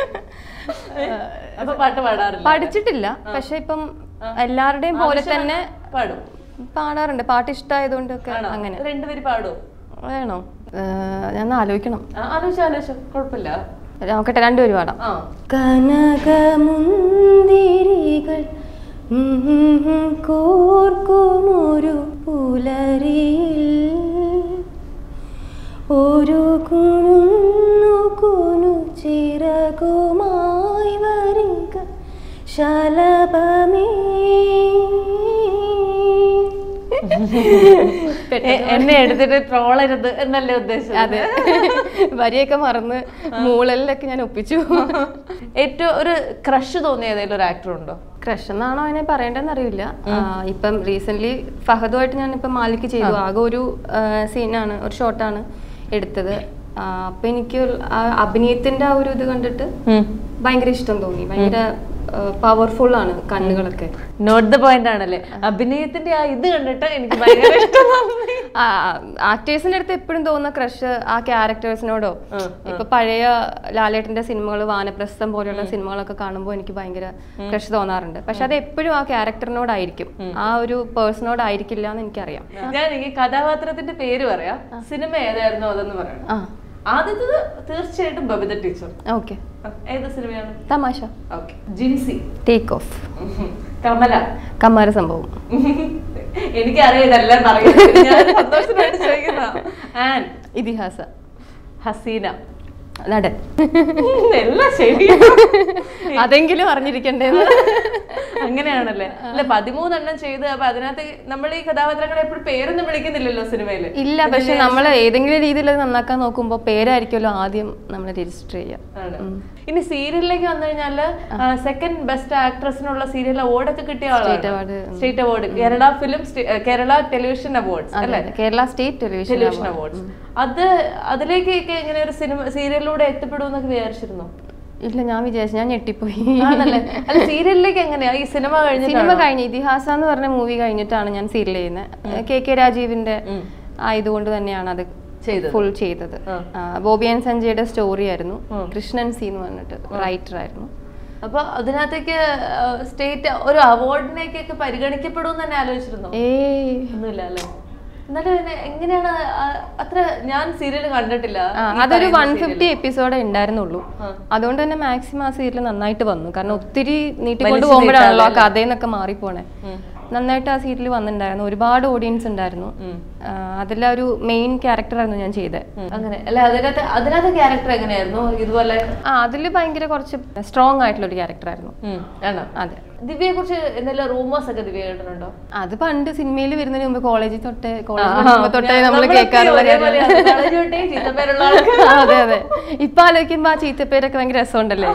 Speaker 5: അപ്പൊ പാട്ട് പാടാറില്ല
Speaker 4: പഠിച്ചിട്ടില്ല പക്ഷെ ഇപ്പം എല്ലാവരുടെയും പോലെ തന്നെ
Speaker 5: പാടും
Speaker 4: പാടാറുണ്ട് പാട്ട് ഇഷ്ടമായതുകൊണ്ടൊക്കെ
Speaker 5: ആണോ?
Speaker 4: അങ്ങനെ
Speaker 5: രണ്ടുപേര് പാടും
Speaker 4: വേണോ ഞാൻ ഒന്ന് ആലോചിക്കണം
Speaker 5: ആലോചിച്ചു ആലോചിച്ചു കുഴപ്പമില്ല
Speaker 4: നോക്കട്ടെ രണ്ടുപേരും പാടാം
Speaker 5: ആ
Speaker 4: കനകമുന്തിരികൾ കോർക്കുമൊരു പുലരിയിൽ ഒരു കുണു കുനു ചിറകുമായി വരിക ശലഭമേ
Speaker 5: എ- എന്നെ എടുത്തിട്ട് ട്രോളരുത് എന്നല്ലേ ഉദ്ദേശം
Speaker 4: അതെ വരിയൊക്കെ മറന്ന് മൂളലിലൊക്കെ ഞാൻ ഒപ്പിച്ചു
Speaker 5: ഏറ്റവും ഒരു ക്രഷ് തോന്നിയ ഏതെങ്കിലും ഒരു ആക്ടർ ഉണ്ടോ
Speaker 4: ക്രഷ് എന്നാണോ അതിനെ പറയേണ്ടതെന്ന് അറിയില്ല ആ, ഇപ്പം റീസെന്റ് ഫഹദുമായിട്ട് ഞാൻ ഇപ്പം മാലിക്ക് ചെയ്തു ആകെ ഒരു സീനാണ് ഒരു ഷോട്ടാണ് എടുത്തത് ആ, അപ്പൊ എനിക്ക് ഒരു- ആ അഭിനയത്തിന്റെ ആ ഒരു ഇത് കണ്ടിട്ട് ഭയങ്കര ഇഷ്ടം തോന്നി ഭയങ്കര പവർഫുൾ ആണ് കണ്ണുകളൊക്കെ
Speaker 5: നോട്ട് ദ പോയിന്റ് ആണല്ലേ അഭിനയത്തിന്റെ ആ ഇത് കണ്ടിട്ട് എനിക്ക് ഭയങ്കര ഇഷ്ടം തോന്നി.
Speaker 4: ആക്ടേഴ്സിന്റെ അടുത്ത് എപ്പോഴും തോന്നുന്ന ക്രഷ് ആ ക്യാരക്ടേഴ്സിനോടോ ഇപ്പൊ പഴയ ലാലേട്ടന്റെ സിനിമകൾ വാനപ്രസ്ഥം പോലെയുള്ള സിനിമകളൊക്കെ കാണുമ്പോൾ എനിക്ക് ഭയങ്കര ക്രഷ് തോന്നാറുണ്ട് പക്ഷെ അത് എപ്പോഴും ആ ക്യാരക്ടറിനോടായിരിക്കും ആ ഒരു പേഴ്സണോടായിരിക്കില്ല എന്ന് എനിക്കറിയാം
Speaker 5: ഞാൻ ഈ കഥാപാത്രത്തിന്റെ പേര് പറയാം സിനിമ ഏതായിരുന്നു അതെന്ന് പറയണം
Speaker 4: ആ
Speaker 5: ആദ്യത്തത് തീർച്ചയായിട്ടും ബബിത ടീച്ചർ
Speaker 4: ഓക്കെ
Speaker 5: ഏത് സിനിമയാണ്
Speaker 4: Thamaasha
Speaker 5: okay Jincy
Speaker 4: take off
Speaker 5: Kamala
Speaker 4: Kammara Sambhavam
Speaker 5: എനിക്കറിയാം ഇതെല്ലാം പറയുന്നത് ഞാൻ സന്തോഷമായിട്ട് ചോദിക്കുന്ന ആൻ
Speaker 4: ഇതിഹാസ
Speaker 5: ഹസീന
Speaker 4: നടൻ
Speaker 5: എല്ലാം ശരി
Speaker 4: അതെങ്കിലും അറിഞ്ഞിരിക്കണ്ടേന്ന്
Speaker 5: അങ്ങനെയാണല്ലേ അല്ല പതിമൂന്നെണ്ണം ചെയ്ത് അപ്പൊ അതിനകത്ത് നമ്മൾ ഈ കഥാപാത്രങ്ങളെ എപ്പോഴും പേരൊന്നും വിളിക്കുന്നില്ലല്ലോ സിനിമയില്
Speaker 4: ഇല്ല പക്ഷെ നമ്മൾ ഏതെങ്കിലും രീതിയിൽ അത് നന്നാക്കാൻ നോക്കുമ്പോൾ പേരായിരിക്കുമല്ലോ ആദ്യം നമ്മൾ രജിസ്റ്റർ ചെയ്യുക
Speaker 5: ആണ്. ഇനി സീരിയലിലേക്ക് വന്നു കഴിഞ്ഞാല് സെക്കൻഡ് ബെസ്റ്റ് ആക്ട്രസിനുള്ള സീരിയൽ അവാർഡൊക്കെ കിട്ടിയ
Speaker 4: State
Speaker 5: ആളാണ്
Speaker 4: award,
Speaker 5: state award Kerala film Kerala television awards
Speaker 4: അതെ,
Speaker 5: അല്ലേ
Speaker 4: അതെ. Kerala state television
Speaker 5: television awards അത് അതിലേക്കൊക്കെ ഇങ്ങനെ ഒരു സിനിമ സീരിയലിലൂടെ എത്തിപ്പെടുമെന്നൊക്കെ വിചാരിച്ചിരുന്നു
Speaker 4: ഇല്ല ഞാൻ വിചാരിച്ചു ഞാൻ ഞെട്ടിപ്പോയി
Speaker 5: ആണല്ലേ അല്ല സീരിയലിലേക്ക് എങ്ങനെയാ ഈ സിനിമ കഴിഞ്ഞ
Speaker 4: സിനിമ കഴിഞ്ഞ് ഇതിഹാസ എന്ന് പറഞ്ഞ മൂവി കഴിഞ്ഞിട്ടാണ് ഞാൻ സീരിയൽ ചെയ്യുന്നത് കെ കെ രാജീവിന്റെ ആയതുകൊണ്ട് തന്നെയാണ് അത്
Speaker 5: ചെയ്തത്.
Speaker 4: ഫുൾ ചെയ്തത് ആ, ബോബി ആൻഡ് സഞ്ജയുടെ സ്റ്റോറി ആയിരുന്നു കൃഷ്ണൻ സി എന്ന് പറഞ്ഞിട്ട് റൈറ്റർ ആയിരുന്നു
Speaker 5: അപ്പൊ അതിനകത്തേക്ക് സ്റ്റേറ്റ് ഒരു അവാർഡിനേക്കൊക്കെ പരിഗണിക്കപ്പെടുമെന്ന് തന്നെ ആലോചിച്ചിരുന്നു
Speaker 4: ഏയ്
Speaker 5: ഒന്നുമില്ല അല്ലേ എന്നാലും ഇതിനെ എങ്ങനെയാണ് ആ- അത്ര ഞാൻ സീരിയൽ കണ്ടിട്ടില്ല
Speaker 4: ആ,
Speaker 5: ഈ
Speaker 4: അതൊരു
Speaker 5: പറയുന്ന
Speaker 4: വൺ
Speaker 5: serial.
Speaker 4: ഫിഫ്റ്റി എപ്പിസോഡേ ഉണ്ടായിരുന്നുള്ളൂ അതുകൊണ്ട് തന്നെ മാക്സിമം ആ സീരിയൽ നന്നായിട്ട് വന്നു കാരണം ഒത്തിരി നീട്ടിക്കൊണ്ട്
Speaker 5: വലിച്ചു
Speaker 4: പോകുമ്പോഴാണല്ലോ ആ കഥയെന്നൊക്കെ മാറിപ്പോണേ നന്നായിട്ട് ആ സീരിയൽ വന്നിട്ടുണ്ടായിരുന്നു ഒരുപാട് ഓഡിയൻസ് ഉണ്ടായിരുന്നു ആ, അതിലെ ഒരു മെയിൻ ക്യാരക്ടറായിരുന്നു ഞാൻ ചെയ്തത്
Speaker 5: അങ്ങനെ അല്ല അതിനകത്ത് അതിനകത്ത് ക്യാരക്ടർ എങ്ങനെയായിരുന്നു ഇതുപോലെ
Speaker 4: ആ അതിൽ ഭയങ്കര കുറച്ച് സ്ട്രോങ് ആയിട്ടുള്ള ഒരു ക്യാരക്ടറായിരുന്നു
Speaker 5: ഉം, ആണോ
Speaker 4: അതെ
Speaker 5: ദിവ്യയെ കുറിച്ച് എന്തെങ്കിലും റൂമേഴ്സ് ഒക്കെ ദിവ്യ കേട്ടിട്ടുണ്ടോ
Speaker 4: അത് പണ്ട് സിനിമയിൽ വരുന്നതിന് മുമ്പ് കോളേജിൽ തൊട്ടേ കോളേജ് തൊട്ടേ നമ്മൾ കേൾക്കാറുള്ള
Speaker 5: ചീത്തപ്പേരുള്ള ആൾക്ക്
Speaker 4: അതെ അതെ ഇപ്പൊ ആലോചിക്കുമ്പോ ആ ചീത്തപ്പേരൊക്കെ ഭയങ്കര രസമുണ്ടല്ലേ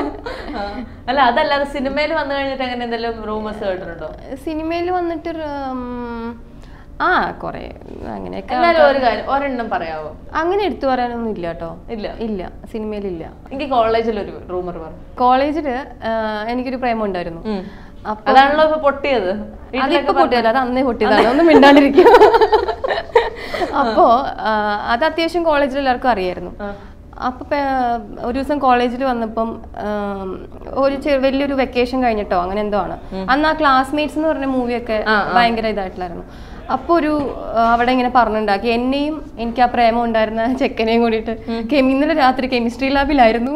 Speaker 5: അല്ല അതല്ലാതെ സിനിമയിൽ വന്നു കഴിഞ്ഞിട്ട് അങ്ങനെ എന്തെങ്കിലും റൂമേഴ്സ് കേട്ടിട്ടുണ്ടോ
Speaker 4: സിനിമയിൽ വന്നിട്ട് ഒരു, ഉം, ആ കൊറേ അങ്ങനെയൊക്കെ
Speaker 5: എന്നാലും ഒരു കാര്യം ഒരെണ്ണം പറയാവോ
Speaker 4: അങ്ങനെ എടുത്തു പറയാനൊന്നും ഇല്ല കേട്ടോ
Speaker 5: ഇല്ല
Speaker 4: ഇല്ല സിനിമയിലില്ല
Speaker 5: എനിക്ക് കോളേജിൽ ഒരു റൂമർ പറഞ്ഞു
Speaker 4: കോളേജില് ആ, എനിക്കൊരു പ്രേമം ഉണ്ടായിരുന്നു അപ്പൊ
Speaker 5: അതാണല്ലോ ഇപ്പൊ പൊട്ടിയത്
Speaker 4: അതിപ്പോ പൊട്ടിയല്ല അത് അന്നേ പൊട്ടിയതാണ് ഒന്നും മിണ്ടാണ്ടിരിക്കും അപ്പോ ആ, അത് അത്യാവശ്യം കോളേജിൽ എല്ലാവർക്കും അറിയായിരുന്നു അപ്പൊ പേ- ഒരു ദിവസം കോളേജിൽ വന്നപ്പം ആം, ഒരു ചെ- വലിയൊരു വെക്കേഷൻ കഴിഞ്ഞിട്ടോ അങ്ങനെ എന്തോ ആണ് അന്ന് ആ ക്ലാസ്മേറ്റ്സ് എന്ന് പറഞ്ഞ മൂവിയൊക്കെ ഭയങ്കര ഇതായിട്ടുണ്ടായിരുന്നു അപ്പൊ ഒരു ആ, അവിടെ ഇങ്ങനെ പറഞ്ഞുണ്ടാക്കി എന്നെയും എനിക്ക് ആ പ്രേമം ഉണ്ടായിരുന്ന ചെക്കനെയും കൂടിയിട്ട് കെമി ഇന്നലെ രാത്രി കെമിസ്ട്രി ലാബിലായിരുന്നു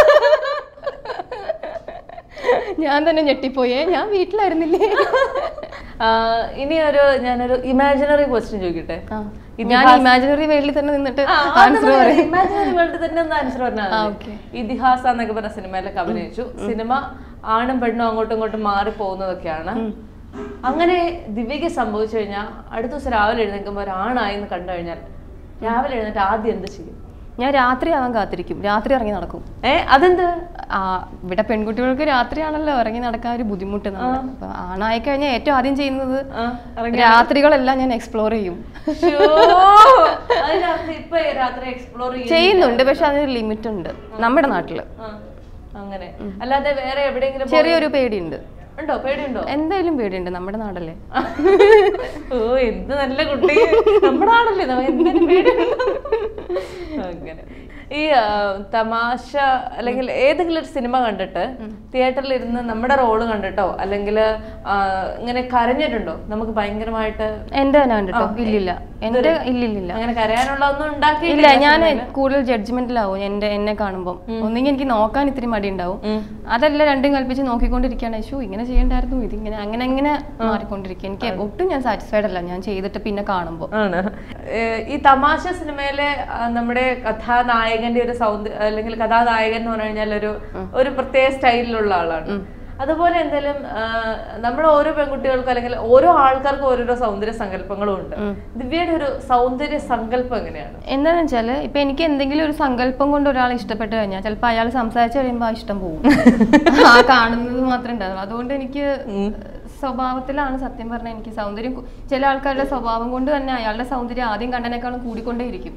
Speaker 4: ഞാൻ തന്നെ ഞെട്ടിപ്പോയേ ഞാൻ വീട്ടിലായിരുന്നില്ലേ
Speaker 5: ആ, ഇനി ഒരു ഞാനൊരു ഇമാജിനറി ക്വസ്റ്റ്യൻ ചോദിക്കട്ടെ
Speaker 4: ആ. ഞാൻ ഇമാജിനറി വേൾഡിൽ തന്നെ നിന്നിട്ട് ആൻസർ പറയും
Speaker 5: ഇമാജിനറി വേൾഡ് തന്നെ ഒന്ന് ആൻസർ പറഞ്ഞാൽ
Speaker 4: ആ,
Speaker 5: മതി.
Speaker 4: okay.
Speaker 5: ഇതിഹാസ എന്നൊക്കെ പറഞ്ഞ സിനിമയിലൊക്കെ അഭിനയിച്ചു സിനിമ ആണും പെണ്ണും അങ്ങോട്ടും ഇങ്ങോട്ടും മാറി പോകുന്നതൊക്കെയാണ് അങ്ങനെ ദിവ്യക്ക് സംഭവിച്ചു കഴിഞ്ഞാൽ അടുത്ത ദിവസം രാവിലെ എഴുന്നേൽക്കുമ്പോൾ ഒരാണായി എന്ന് കണ്ടു കഴിഞ്ഞാൽ രാവിലെ എഴുന്നേറ്റ് ആദ്യം എന്ത് ചെയ്യും
Speaker 4: ഞാൻ രാത്രി ആവാൻ കാത്തിരിക്കും രാത്രി ഇറങ്ങി നടക്കും
Speaker 5: ഏ അതെന്ത്
Speaker 4: ആ ഇവിടെ പെൺകുട്ടികൾക്ക് രാത്രിയാണല്ലോ ഇറങ്ങി നടക്കാൻ ഒരു ബുദ്ധിമുട്ട് നമ്മള്. അപ്പൊ ആണായി കഴിഞ്ഞാൽ ഏറ്റവും ആദ്യം ചെയ്യുന്നത്
Speaker 5: ആ,
Speaker 4: രാത്രികളെല്ലാം ഞാൻ എക്സ്പ്ലോർ ചെയ്യും
Speaker 5: ശ്ശോ. അതിനകത്ത് ഇപ്പൊ രാത്രി എക്സ്പ്ലോർ ചെയ്യും
Speaker 4: ചെയ്യുന്നുണ്ട് പക്ഷെ അതിന് ലിമിറ്റ് ഉണ്ട് നമ്മുടെ നാട്ടില്
Speaker 5: ആ, അങ്ങനെ അല്ലാതെ വേറെ എവിടെയെങ്കിലും
Speaker 4: ചെറിയൊരു പേടിയുണ്ട്
Speaker 5: ഉണ്ടോ പേടിയുണ്ടോ
Speaker 4: എന്തായാലും പേടിയുണ്ട് നമ്മുടെ നാടല്ലേ
Speaker 5: ഓ എന്ത് നല്ല കുട്ടി നമ്മുടെ ആണല്ലേ നമ്മ എന്തിനും പേടിയുണ്ട് അങ്ങനെ ഈ ആ, തമാശ അല്ലെങ്കിൽ ഏതെങ്കിലും ഒരു സിനിമ കണ്ടിട്ട് തിയേറ്ററിൽ ഇരുന്ന് നമ്മുടെ റോള് കണ്ടിട്ടോ അല്ലെങ്കിൽ ഇങ്ങനെ കരഞ്ഞിട്ടുണ്ടോ നമുക്ക് ഭയങ്കരമായിട്ട്
Speaker 4: എന്റെ തന്നെ കണ്ടിട്ടോ ഇല്ലില്ല എന്റെ ഇല്ലില്ലില്ല
Speaker 5: അങ്ങനെ കരയാനുള്ള ഒന്നും ഉണ്ടാക്കി
Speaker 4: ഇല്ല ഞാൻ കൂടുതൽ ജഡ്ജ്മെന്റിലാവും എന്റെ എന്നെ കാണുമ്പോൾ ഒന്നെങ്കിൽ എനിക്ക് നോക്കാൻ ഇത്തിരി മടി ഉണ്ടാവും അതല്ല രണ്ടും കൽപ്പിച്ച് നോക്കിക്കൊണ്ടിരിക്കുകയാണ് ഷോ ഇങ്ങനെ ചെയ്യണ്ടായിരുന്നു ഇതിങ്ങനെ അങ്ങനെ അങ്ങനെ മാറിക്കൊണ്ടിരിക്കുക എനിക്ക് ഒട്ടും ഞാൻ സാറ്റിസ്ഫൈഡ് അല്ല ഞാൻ ചെയ്തിട്ട് പിന്നെ കാണുമ്പോൾ
Speaker 5: ആണ് ഏഹ് ഈ തമാശ സിനിമയിലെ ആ, നമ്മുടെ കഥാനായകന്റെ ഒരു സൗന്ദര്യ അല്ലെങ്കിൽ കഥാനായകൻ എന്ന് പറഞ്ഞു കഴിഞ്ഞാൽ ഒരു ഒരു പ്രത്യേക സ്റ്റൈലിലുള്ള ആളാണ് അതുപോലെ എന്തെങ്കിലും നമ്മുടെ ഓരോ പെൺകുട്ടികൾക്കും അല്ലെങ്കിൽ ഓരോ ആൾക്കാർക്കും ഓരോരോ സൗന്ദര്യ സങ്കല്പങ്ങളും ഉണ്ട് ദിവ്യയുടെ ഒരു സൗന്ദര്യ സങ്കല്പം എങ്ങനെയാണ്
Speaker 4: എന്താന്ന് വെച്ചാല് ഇപ്പൊ എനിക്ക് എന്തെങ്കിലും ഒരു സങ്കല്പം കൊണ്ട് ഒരാളെ ഇഷ്ടപ്പെട്ട് കഴിഞ്ഞാൽ ചിലപ്പോൾ അയാൾ സംസാരിച്ചു കഴിയുമ്പോൾ ആ ഇഷ്ടം പോകും ആ കാണുന്നത് മാത്രമേ ഉണ്ടാവുള്ളൂ അതുകൊണ്ട് എനിക്ക് സ്വഭാവത്തിലാണ് സത്യം പറഞ്ഞാൽ എനിക്ക് സൗന്ദര്യം കു- ചില ആൾക്കാരുടെ സ്വഭാവം കൊണ്ട് തന്നെ അയാളുടെ സൗന്ദര്യം ആദ്യം കണ്ടതിനേക്കാളും കൂടിക്കൊണ്ടേയിരിക്കും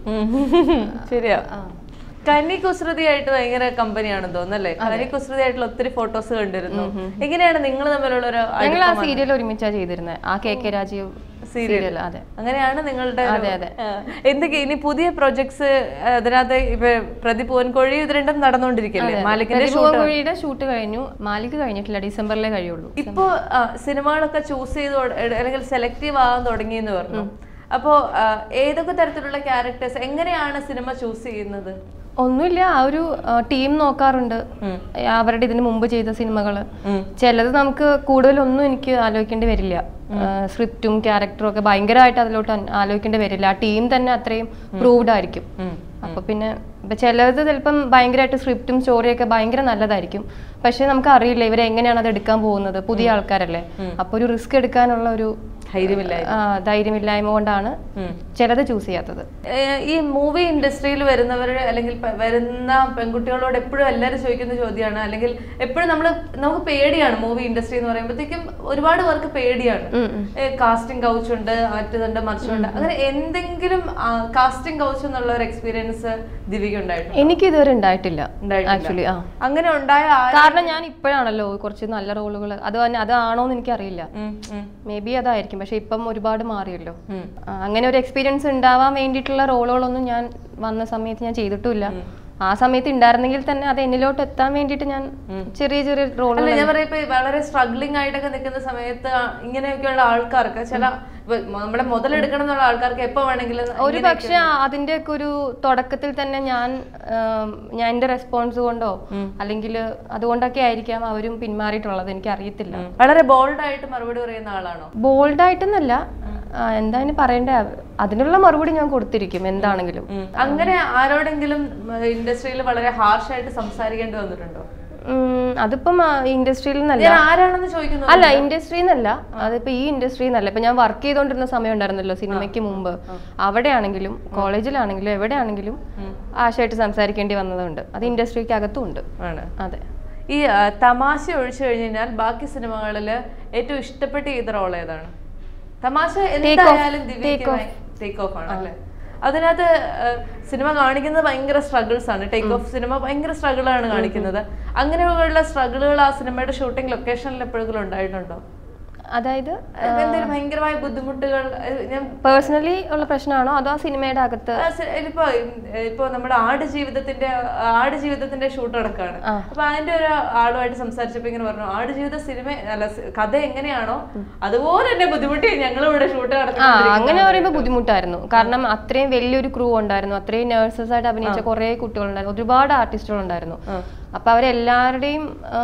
Speaker 5: ശരിയാ
Speaker 4: ആ.
Speaker 5: കന്നി കുസൃതിയായിട്ട് ഭയങ്കര കമ്പനിയാണെന്ന് തോന്നുന്നല്ലേ കന്നി കുസൃതിയായിട്ടുള്ള ഒത്തിരി ഫോട്ടോസ് കണ്ടിരുന്നു എങ്ങനെയാണ് നിങ്ങൾ തമ്മിലുള്ള ഒരു
Speaker 4: ഞങ്ങൾ ആ സീരിയൽ ഒരുമിച്ചാ ചെയ്തിരുന്നത് ആ കെ കെ രാജീവ് സീരിയൽ അതെ
Speaker 5: അങ്ങനെയാണ് നിങ്ങളുടെ ഒരു-
Speaker 4: അതെ, അതെ.
Speaker 5: ആ. എന്തൊക്കെ ഇനി പുതിയ പ്രൊജക്ട്സ് അതിനകത്ത് ഇപ്പൊ പ്രതിഭുവൻകോഴി ഇത് രണ്ടും നടന്നുകൊണ്ടിരിക്കില്ലേ മാലിക്കിന്റെ
Speaker 4: പ്രതിഭവൻകുഴിയുടെ ഷൂട്ട് കഴിഞ്ഞു മാലിക് കഴിഞ്ഞിട്ടില്ല ഡിസംബറിലേ കഴിയുള്ളൂ
Speaker 5: ഇപ്പോ ആ, സിനിമകളൊക്കെ ചൂസ് ചെയ്ത് തുട- അല്ലെങ്കിൽ സെലക്റ്റീവ് ആവാൻ തുടങ്ങിയെന്ന് പറഞ്ഞു അപ്പോ ആ, ഏതൊക്കെ തരത്തിലുള്ള ക്യാരക്ടേഴ്സ് എങ്ങനെയാണ് സിനിമ ചൂസ് ചെയ്യുന്നത്
Speaker 4: ഒന്നുമില്ല ആ ഒരു ടീം നോക്കാറുണ്ട് അവരുടെ ഇതിന് മുമ്പ് ചെയ്ത സിനിമകൾ ചിലത് നമുക്ക് കൂടുതലൊന്നും എനിക്ക് ആലോചിക്കേണ്ടി വരില്ല സ്ക്രിപ്റ്റും ക്യാരക്ടറും ഒക്കെ ഭയങ്കരമായിട്ട് അതിലോട്ട് അൻ- ആലോചിക്കേണ്ടി വരില്ല ആ ടീം തന്നെ അത്രയും പ്രൂവ്ഡ് ആയിരിക്കും അപ്പൊ പിന്നെ ഇപ്പൊ ചിലത് ചിലപ്പം ഭയങ്കരമായിട്ട് സ്ക്രിപ്റ്റും സ്റ്റോറിയൊക്കെ ഭയങ്കര നല്ലതായിരിക്കും പക്ഷെ നമുക്ക് അറിയില്ല ഇവരെ എങ്ങനെയാണ് അത് എടുക്കാൻ പോകുന്നത് പുതിയ ആൾക്കാരല്ലേ അപ്പൊ ഒരു റിസ്ക് എടുക്കാനുള്ള ഒരു
Speaker 5: ധൈര്യമില്ല
Speaker 4: ആ, ധൈര്യമില്ലായ്മ കൊണ്ടാണ് ചിലത് ചൂസ് ചെയ്യാത്തത്
Speaker 5: ഏഹ് ഈ മൂവി ഇൻഡസ്ട്രിയിൽ വരുന്നവർ അല്ലെങ്കിൽ പ- വരുന്ന പെൺകുട്ടികളോട് എപ്പോഴും എല്ലാവരും ചോദിക്കുന്ന ചോദ്യമാണ് അല്ലെങ്കിൽ എപ്പോഴും നമ്മൾ നമുക്ക് പേടിയാണ് മൂവി ഇൻഡസ്ട്രി എന്ന് പറയുമ്പോഴത്തേക്കും ഒരുപാട് പേർക്ക് പേടിയാണ് കാസ്റ്റിംഗ് കൗച്ച് ഉണ്ട് മറ്റതുണ്ട് മറിച്ചുണ്ട് അങ്ങനെ എന്തെങ്കിലും കാസ്റ്റിംഗ് കൗച്ച് എന്നുള്ള ഒരു എക്സ്പീരിയൻസ് ദിവ്യക്ക് ഉണ്ടായിട്ടുണ്ട്
Speaker 4: എനിക്ക് ഇതുവരെ ഉണ്ടായിട്ടില്ല
Speaker 5: ഉണ്ടായിട്ടില്ല.
Speaker 4: ആക്ച്വലി ആ
Speaker 5: അങ്ങനെ ഉണ്ടായ ആ-
Speaker 4: കാരണം ഞാൻ ഇപ്പോഴാണല്ലോ കുറച്ച് നല്ല റോളുകൾ അത് തന്നെ അതാണോ എന്ന് എനിക്കറിയില്ല
Speaker 5: ഉം, ഉം,
Speaker 4: മേ ബി അതായിരിക്കും പക്ഷെ ഇപ്പം ഒരുപാട് മാറിയല്ലോ ആ, അങ്ങനെ ഒരു എക്സ്പീരിയൻസ് ഉണ്ടാവാൻ വേണ്ടിയിട്ടുള്ള റോളുകളൊന്നും ഞാൻ വന്ന സമയത്ത് ഞാൻ ചെയ്തിട്ടുമില്ല ആ സമയത്ത് ഉണ്ടായിരുന്നെങ്കിൽ തന്നെ അത് എന്നിലോട്ട് എത്താൻ വേണ്ടിയിട്ട് ഞാൻ ചെറിയ ചെറിയ റോളുകൾ
Speaker 5: അല്ല ഞാൻ പറയാം ഇപ്പൊ വളരെ സ്ട്രഗ്ലിംഗ് ആയിട്ടൊക്കെ നിൽക്കുന്ന സമയത്ത് ആ- ഇങ്ങനെയൊക്കെയുള്ള ആൾക്കാർക്ക് ചില ഇപ്പൊ നമ്മുടെ മുതലെടുക്കണം എന്നുള്ള ആൾക്കാർക്ക് എപ്പോ വേണമെങ്കിലും
Speaker 4: ഒരു പക്ഷെ അതിന്റെ ഒക്കെ ഒരു തുടക്കത്തിൽ തന്നെ ഞാൻ ആം, ഞാൻ എന്റെ റെസ്പോൺസ് കൊണ്ടോ അല്ലെങ്കിൽ അതുകൊണ്ടൊക്കെ ആയിരിക്കാം അവരും പിന്മാറിയിട്ടുള്ളത് എനിക്ക് അറിയത്തില്ല
Speaker 5: വളരെ ബോൾഡ് ആയിട്ട് മറുപടി പറയുന്ന ആളാണോ
Speaker 4: ബോൾഡ് ആയിട്ടെന്നല്ല ആ, എന്താ ഇനി പറയണ്ടേ അതിനുള്ള മറുപടി ഞാൻ കൊടുത്തിരിക്കും എന്താണെങ്കിലും
Speaker 5: അങ്ങനെ ആരോടെങ്കിലും ഇൻഡസ്ട്രിയിൽ വളരെ ഹാർഷ് ആയിട്ട് സംസാരിക്കേണ്ടി വന്നിട്ടുണ്ടോ
Speaker 4: ഉം, അതിപ്പം ഇൻഡസ്ട്രിയിൽ നിന്നല്ല
Speaker 5: ഞാൻ ആരാണെന്ന് ചോദിക്കുന്നു
Speaker 4: അല്ല ഇൻഡസ്ട്രിയിൽ നിന്നല്ല അതിപ്പോ ഈ ഇൻഡസ്ട്രിയിൽ നിന്നല്ല ഇപ്പൊ ഞാൻ വർക്ക് ചെയ്തോണ്ടിരുന്ന സമയം ഉണ്ടായിരുന്നല്ലോ സിനിമയ്ക്ക് മുമ്പ് അവിടെയാണെങ്കിലും കോളേജിലാണെങ്കിലും എവിടെയാണെങ്കിലും ആശയായിട്ട് സംസാരിക്കേണ്ടി വന്നതുണ്ട് അത് ഇൻഡസ്ട്രിക്ക് അകത്തും ഉണ്ട്
Speaker 5: ആണ്
Speaker 4: അതെ
Speaker 5: ഈ ആ, തമാശ ഒഴിച്ചു കഴിഞ്ഞ് കഴിഞ്ഞാൽ ബാക്കി സിനിമകളിൽ ഏറ്റവും ഇഷ്ടപ്പെട്ട ചെയ്ത റോൾ ഏതാണ് തമാശ എന്തായാലും ടേക്ക് ഓഫ് ആണ് അല്ലേ അതിനകത്ത് ആ, സിനിമ കാണിക്കുന്നത് ഭയങ്കര സ്ട്രഗിൾസ് ആണ് ടേക്ക് ഓഫ് സിനിമ ഭയങ്കര സ്ട്രഗിൾ ആണ് കാണിക്കുന്നത് അങ്ങനെയുള്ള സ്ട്രഗിളുകൾ ആ സിനിമയുടെ ഷൂട്ടിംഗ് ലൊക്കേഷനിൽ എപ്പോഴെങ്കിലും ഉണ്ടായിട്ടുണ്ടോ
Speaker 4: അതായത്
Speaker 5: എന്തെങ്കിലും ഭയങ്കരമായ ബുദ്ധിമുട്ടുകൾ ഏ, ഞാൻ
Speaker 4: പേഴ്സണലി ഉള്ള പ്രശ്നമാണോ അതോ ആ സിനിമയുടെ അകത്ത്
Speaker 5: ആ, സ- ഇപ്പൊ ഇപ്പൊ നമ്മുടെ ആട് ജീവിതത്തിന്റെ ആട് ജീവിതത്തിന്റെ ഷൂട്ട് നടക്കാണ് അപ്പൊ അതിന്റെ ഒരു ആളുമായിട്ട് സംസാരിച്ചപ്പോ ഇങ്ങനെ പറഞ്ഞു ആട് ജീവിത സിനിമ അല്ല സ് കഥ എങ്ങനെയാണോ അതുപോലെ തന്നെ ബുദ്ധിമുട്ടി ഞങ്ങൾ ഇവിടെ ഷൂട്ട്
Speaker 4: ആ
Speaker 5: നടക്കുന്നത്
Speaker 4: അങ്ങനെ പറയുമ്പോൾ ബുദ്ധിമുട്ടായിരുന്നു കാരണം അത്രയും വലിയൊരു ക്രൂ ഉണ്ടായിരുന്നു അത്രയും നേഴ്സസ് ആയിട്ട് അഭിനയിച്ച കുറേ കുട്ടികളുണ്ടായിരുന്നു ഒരുപാട് ആർട്ടിസ്റ്റുകൾ ഉണ്ടായിരുന്നു അപ്പൊ അവരെല്ലാവരുടെയും ആ,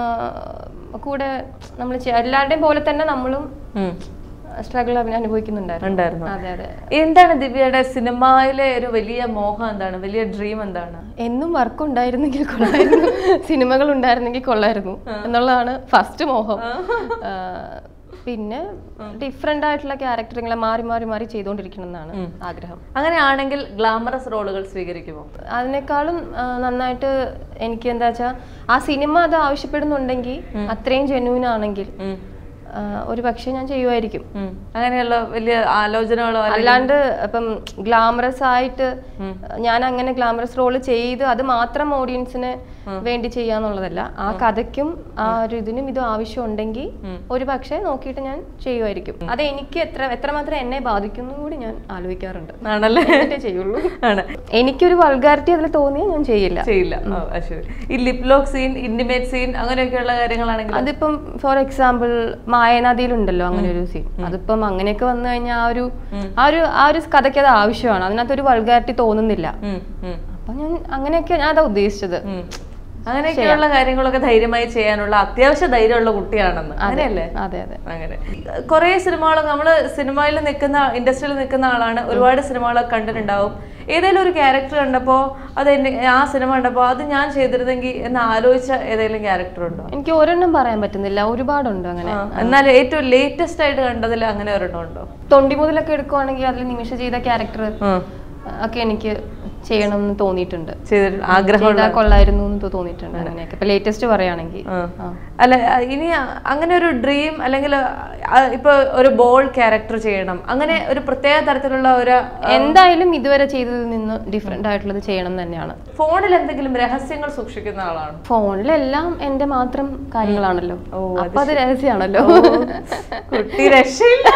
Speaker 4: കൂടെ നമ്മൾ എല്ലാവരുടെയും പോലെ തന്നെ നമ്മളും സ്ട്രഗിൾ അനുഭവിക്കുന്നുണ്ടായിരുന്നു
Speaker 5: ഉണ്ടായിരുന്നു
Speaker 4: അതെ അതെ
Speaker 5: എന്താണ് ദിവ്യയുടെ സിനിമയിലെ ഒരു വലിയ മോഹം എന്താണ് വലിയ ഡ്രീം എന്താണ്
Speaker 4: എന്നും വർക്ക് ഉണ്ടായിരുന്നെങ്കിൽ കൊള്ളായിരുന്നു സിനിമകൾ ഉണ്ടായിരുന്നെങ്കിൽ കൊള്ളായിരുന്നു എന്നുള്ളതാണ് ഫസ്റ്റ് മോഹം ആ, പിന്നെ ഡിഫറെന്റ് ആയിട്ടുള്ള ക്യാരക്ടറുകളെ മാറി മാറി മാറി ചെയ്തുകൊണ്ടിരിക്കണം എന്നാണ് ആഗ്രഹം
Speaker 5: അങ്ങനെയാണെങ്കിൽ ഗ്ലാമറസ് റോളുകൾ സ്വീകരിക്കുമോ
Speaker 4: അതിനേക്കാളും ആ, നന്നായിട്ട് എനിക്ക് എന്താ വെച്ചാ ആ സിനിമ അത് ആവശ്യപ്പെടുന്നുണ്ടെങ്കിൽ അത്രയും ജെന്യൂൻ ആണെങ്കിൽ ആ, ഒരു പക്ഷേ ഞാൻ ചെയ്യുമായിരിക്കും
Speaker 5: ഉം. അങ്ങനെയുള്ള വലിയ ആലോചനകളോ അല്ലെങ്കിൽ-
Speaker 4: അല്ലാണ്ട് ഇപ്പം ഗ്ലാമറസ് ആയിട്ട് ഞാൻ അങ്ങനെ ഗ്ലാമറസ് റോള് ചെയ്ത് അത് മാത്രം ഓഡിയൻസിന് വേണ്ടി ചെയ്യാന്നുള്ളതല്ല ആ കഥയ്ക്കും ആ ഒരു ഇതിനും ഇത് ആവശ്യമുണ്ടെങ്കിൽ ഒരു പക്ഷേ നോക്കിയിട്ട് ഞാൻ ചെയ്യുമായിരിക്കും അത് എനിക്ക് എത്ര എത്രമാത്രം എന്നെ ബാധിക്കുന്നു കൂടി ഞാൻ ആലോചിക്കാറുണ്ട്
Speaker 5: ആണല്ലേ
Speaker 4: എന്നിട്ടേ ചെയ്യുള്ളൂ
Speaker 5: ആണ്
Speaker 4: എനിക്കൊരു വൾഗാരിറ്റി അതിൽ തോന്നിയാൽ ഞാൻ ചെയ്യില്ല
Speaker 5: ചെയ്യില്ല ഓ, ആ, ശരി ഈ lip lock scene intimate scene അങ്ങനെയൊക്കെയുള്ള കാര്യങ്ങളാണെങ്കിൽ
Speaker 4: അതിപ്പം ഫോർ എക്സാമ്പിൾ മായനദിയിലുണ്ടല്ലോ അങ്ങനെ ഒരു സീൻ അതിപ്പം അങ്ങനെയൊക്കെ വന്നു കഴിഞ്ഞാൽ ആ ഒരു ആ ഒരു ആ ഒരു കഥയ്ക്ക് അത് ആവശ്യമാണ് അതിനകത്ത് ഒരു വൾഗാരിറ്റി തോന്നുന്നില്ല
Speaker 5: ഉം, ഉം,
Speaker 4: അപ്പൊ ഞാൻ അങ്ങനെയൊക്കെ ഞാൻ അതാ ഉദ്ദേശിച്ചത്
Speaker 5: ഉം. അങ്ങനെയൊക്കെയുള്ള കാര്യങ്ങളൊക്കെ ധൈര്യമായി ചെയ്യാനുള്ള അത്യാവശ്യ ധൈര്യമുള്ള കുട്ടിയാണെന്ന് അങ്ങനെയല്ലേ
Speaker 4: അതെ അതെ
Speaker 5: അങ്ങനെ കുറെ സിനിമകളൊക്കെ നമ്മൾ സിനിമയിൽ നിൽക്കുന്ന ഇൻഡസ്ട്രിയിൽ നിൽക്കുന്ന ആളാണ് ഒരുപാട് സിനിമകളൊക്കെ കണ്ടിട്ടുണ്ടാവും ഏതെങ്കിലും ഒരു ക്യാരക്ടർ കണ്ടപ്പോൾ അത് എന്നെ ആ സിനിമ കണ്ടപ്പോൾ അത് ഞാൻ ചെയ്തിരുന്നെങ്കിൽ എന്ന് ആലോചിച്ച ഏതെങ്കിലും ക്യാരക്ടർ ഉണ്ടോ
Speaker 4: എനിക്ക് ഒരെണ്ണം പറയാൻ പറ്റുന്നില്ല ഒരുപാടുണ്ട് അങ്ങനെ
Speaker 5: ആ, എന്നാൽ ഏറ്റവും ലേറ്റസ്റ്റ് ആയിട്ട് കണ്ടതിൽ അങ്ങനെ ഒരെണ്ണം ഉണ്ടോ
Speaker 4: തൊണ്ടി മുതലൊക്കെ എടുക്കുവാണെങ്കിൽ അതിൽ നിമിഷ ചെയ്ത ക്യാരക്ടർ ഒക്കെ എനിക്ക് ചെയ്യണം എന്ന് തോന്നിയിട്ടുണ്ട്
Speaker 5: ചെയ്തിട്ട് ആഗ്രഹം
Speaker 4: ചെയ്താൽ കൊള്ളായിരുന്നു എന്ന് തോന്നിയിട്ടുണ്ട് അങ്ങനെയൊക്കെ ഇപ്പൊ ലേറ്റസ്റ്റ് പറയുകയാണെങ്കിൽ ആ.
Speaker 5: അല്ല അ, ഇനി അ- അങ്ങനെ ഒരു ഡ്രീം അല്ലെങ്കിൽ അ, ഇപ്പൊ ഒരു ബോൾ ക്യാരക്ടർ ചെയ്യണം അങ്ങനെ ഒരു പ്രത്യേക തരത്തിലുള്ള ഒരു
Speaker 4: എന്തായാലും ഇതുവരെ ചെയ്തതിൽ നിന്ന് ഡിഫറെന്റ് ആയിട്ടുള്ളത് ചെയ്യണം എന്ന് തന്നെയാണ്
Speaker 5: ഫോണിൽ എന്തെങ്കിലും രഹസ്യങ്ങൾ സൂക്ഷിക്കുന്ന ആളാണ്
Speaker 4: ഫോണിലെല്ലാം എന്റെ മാത്രം കാര്യങ്ങളാണല്ലോ അപ്പൊ അത് രഹസ്യമാണല്ലോ
Speaker 5: കുട്ടി രക്ഷയില്ല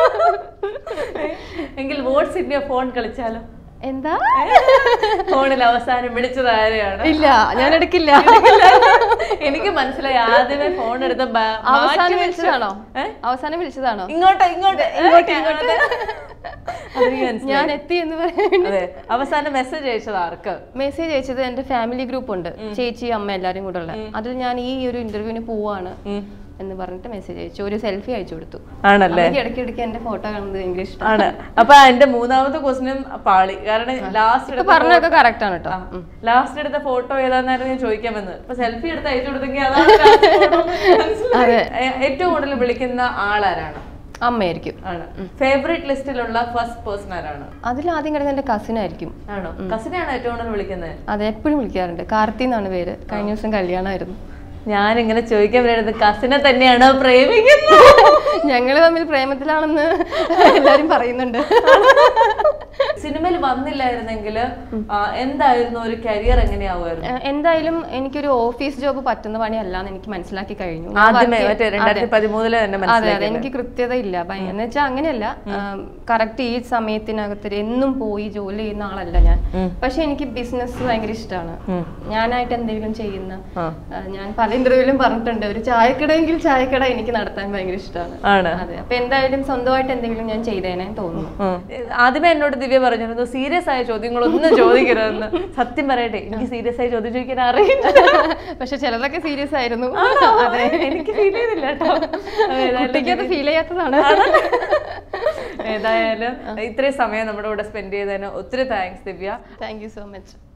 Speaker 5: എങ്കിൽ വോട്ട്സ് ഇന്ത്യ ഫോൺ കളിച്ചാലോ
Speaker 4: എന്താ
Speaker 5: ഫോണിൽ അവസാനം വിളിച്ചത് ആരെയാണ്
Speaker 4: ഇല്ല ഞാൻ എടുക്കില്ല
Speaker 5: എനിക്ക് മനസ്സിലായി ആദ്യമേ ഫോൺ എടുത്ത ബ- മാറ്റി
Speaker 4: അവസാനം
Speaker 5: വെച്ച്-
Speaker 4: വിളിച്ചതാണോ
Speaker 5: ഏ?
Speaker 4: അവസാനം വിളിച്ചതാണോ
Speaker 5: ഇങ്ങോട്ട് ഇങ്ങോട്ട് ഇങ്ങോട്ട് ഇങ്ങോട്ട് അതെനിക്ക് മനസ്സിലായി.
Speaker 4: ഞാൻ എത്തി എന്ന് പറയാൻ
Speaker 5: അതെ അവസാനം മെസ്സേജ് അയച്ചത് ആർക്ക്
Speaker 4: മെസ്സേജ് അയച്ചത് എന്റെ ഫാമിലി ഗ്രൂപ്പ് ഉണ്ട് ചേച്ചി അമ്മ എല്ലാരും കൂടെ ഉള്ള അതിൽ ഞാൻ ഈ ഒരു ഇന്റർവ്യൂവിന് പോവാണ് എന്ന് പറഞ്ഞിട്ട് മെസ്സേജ് അയച്ചു ഒരു സെൽഫി അയച്ചു കൊടുത്തു
Speaker 5: ആണല്ലേ
Speaker 4: എനിക്ക് ഇടയ്ക്കിടയ്ക്ക് എന്റെ ഫോട്ടോ കാണുന്നത് ഭയങ്കര ഇഷ്ടം
Speaker 5: ആണ് അപ്പൊ എന്റെ മൂന്നാമത്തെ ക്വസ്റ്റിനും പാളി കാരണം ലാസ്റ്റ്
Speaker 4: ഇപ്പൊ പറഞ്ഞതൊക്കെ കറക്റ്റ് ആണ് കേട്ടോ
Speaker 5: ലാസ്റ്റ് എടുത്ത ഫോട്ടോ ഏതാന്നായിരുന്നു ഞാൻ ചോദിക്കാൻ വന്നത് ഇപ്പൊ സെൽഫി എടുത്ത് അയച്ചു കൊടുത്തെങ്കിൽ അതാണ് last photo എന്ന് മനസ്സിലായി. ഏ- ഏറ്റവും കൂടുതൽ വിളിക്കുന്ന ആളാരാണ്
Speaker 4: അമ്മയായിരിക്കും
Speaker 5: ആണ് ഫേവറേറ്റ് ലിസ്റ്റിലുള്ള ഫസ്റ്റ് പേഴ്സൺ ആരാണ്
Speaker 4: അതിൽ ആദ്യം കിടക്കുന്ന എന്റെ കസിൻ ആയിരിക്കും
Speaker 5: ആണോ കസിനെയാണ് ഏറ്റവും കൂടുതൽ വിളിക്കുന്നത്
Speaker 4: അത് എപ്പോഴും വിളിക്കാറുണ്ട് കാർത്തി എന്നാണ് പേര് കഴിഞ്ഞ ദിവസം കല്യാണമായിരുന്നു
Speaker 5: ഞാനിങ്ങനെ ചോദിക്കാൻ വരുന്നത് കസിനെ തന്നെയാണ് പ്രേമിക്കുന്നത്
Speaker 4: ഞങ്ങൾ തമ്മിൽ പ്രേമത്തിലാണെന്ന് എല്ലാരും പറയുന്നുണ്ട്
Speaker 5: സിനിമയിൽ വന്നില്ലായിരുന്നെങ്കിൽ എന്തായിരുന്നു ഒരു കരിയർ എങ്ങനെയാവുമായിരുന്നു
Speaker 4: ഏഹ് എന്തായാലും എനിക്കൊരു ഓഫീസ് ജോബ് പറ്റുന്ന പണിയല്ല എന്ന് എനിക്ക് മനസ്സിലാക്കി കഴിഞ്ഞു ഞാൻ
Speaker 5: ആദ്യമേ
Speaker 4: work
Speaker 5: മറ്റേ
Speaker 4: ചെയ്യ-
Speaker 5: രണ്ടായിരത്തി പതിമൂന്നില് തന്നെ
Speaker 4: അതെ
Speaker 5: മനസ്സിലാക്കി
Speaker 4: അതെ എനിക്ക് കൃത്യത ഇല്ല എന്ന് വെച്ചാൽ അങ്ങനെയല്ല കറക്റ്റ് ഈ സമയത്തിനകത്ത് എന്നും പോയി ജോലി ചെയ്യുന്ന ആളല്ല ഞാൻ പക്ഷെ എനിക്ക് ബിസിനസ് ഭയങ്കര ഇഷ്ടമാണ് ഞാനായിട്ട് എന്തെങ്കിലും ചെയ്യുന്ന
Speaker 5: ആ.
Speaker 4: ആ, ഞാൻ പല ഇന്റർവ്യൂവിലും പറഞ്ഞിട്ടുണ്ട് ഒരു ചായക്കടയെങ്കിൽ ചായക്കട എനിക്ക് നടത്താൻ ഭയങ്കര ഇഷ്ടമാണ്
Speaker 5: ആണ്
Speaker 4: അതെ അപ്പൊ എന്തായാലും സ്വന്തമായിട്ട് എന്തെങ്കിലും ഞാൻ ചെയ്തേനെ തോന്നുന്നു
Speaker 5: ഉം. ആദ്യമേ എന്നോട് ദിവ്യ പറഞ്ഞിരുന്നു സീരിയസ് ആയ ചോദ്യങ്ങളൊന്നും ചോദിക്കരുതെന്ന് സത്യം പറയട്ടെ എനിക്ക് സീരിയസ് ആയ ചോദ്യം ചോദിക്കാൻ അറിയില്ല
Speaker 4: പക്ഷെ ചിലതൊക്കെ സീരിയസ് ആയിരുന്നു
Speaker 5: അതെ എനിക്ക് ഫീൽ ചെയ്തില്ല കേട്ടോ
Speaker 4: കുട്ടിക്ക് അത് ഫീൽ ചെയ്യാത്തതാണ്
Speaker 5: ഏതായാലും ഇത്രയും സമയം നമ്മുടെ കൂടെ സ്പെൻഡ് ചെയ്തതിന് ഒത്തിരി thanks Divya
Speaker 4: thank you so much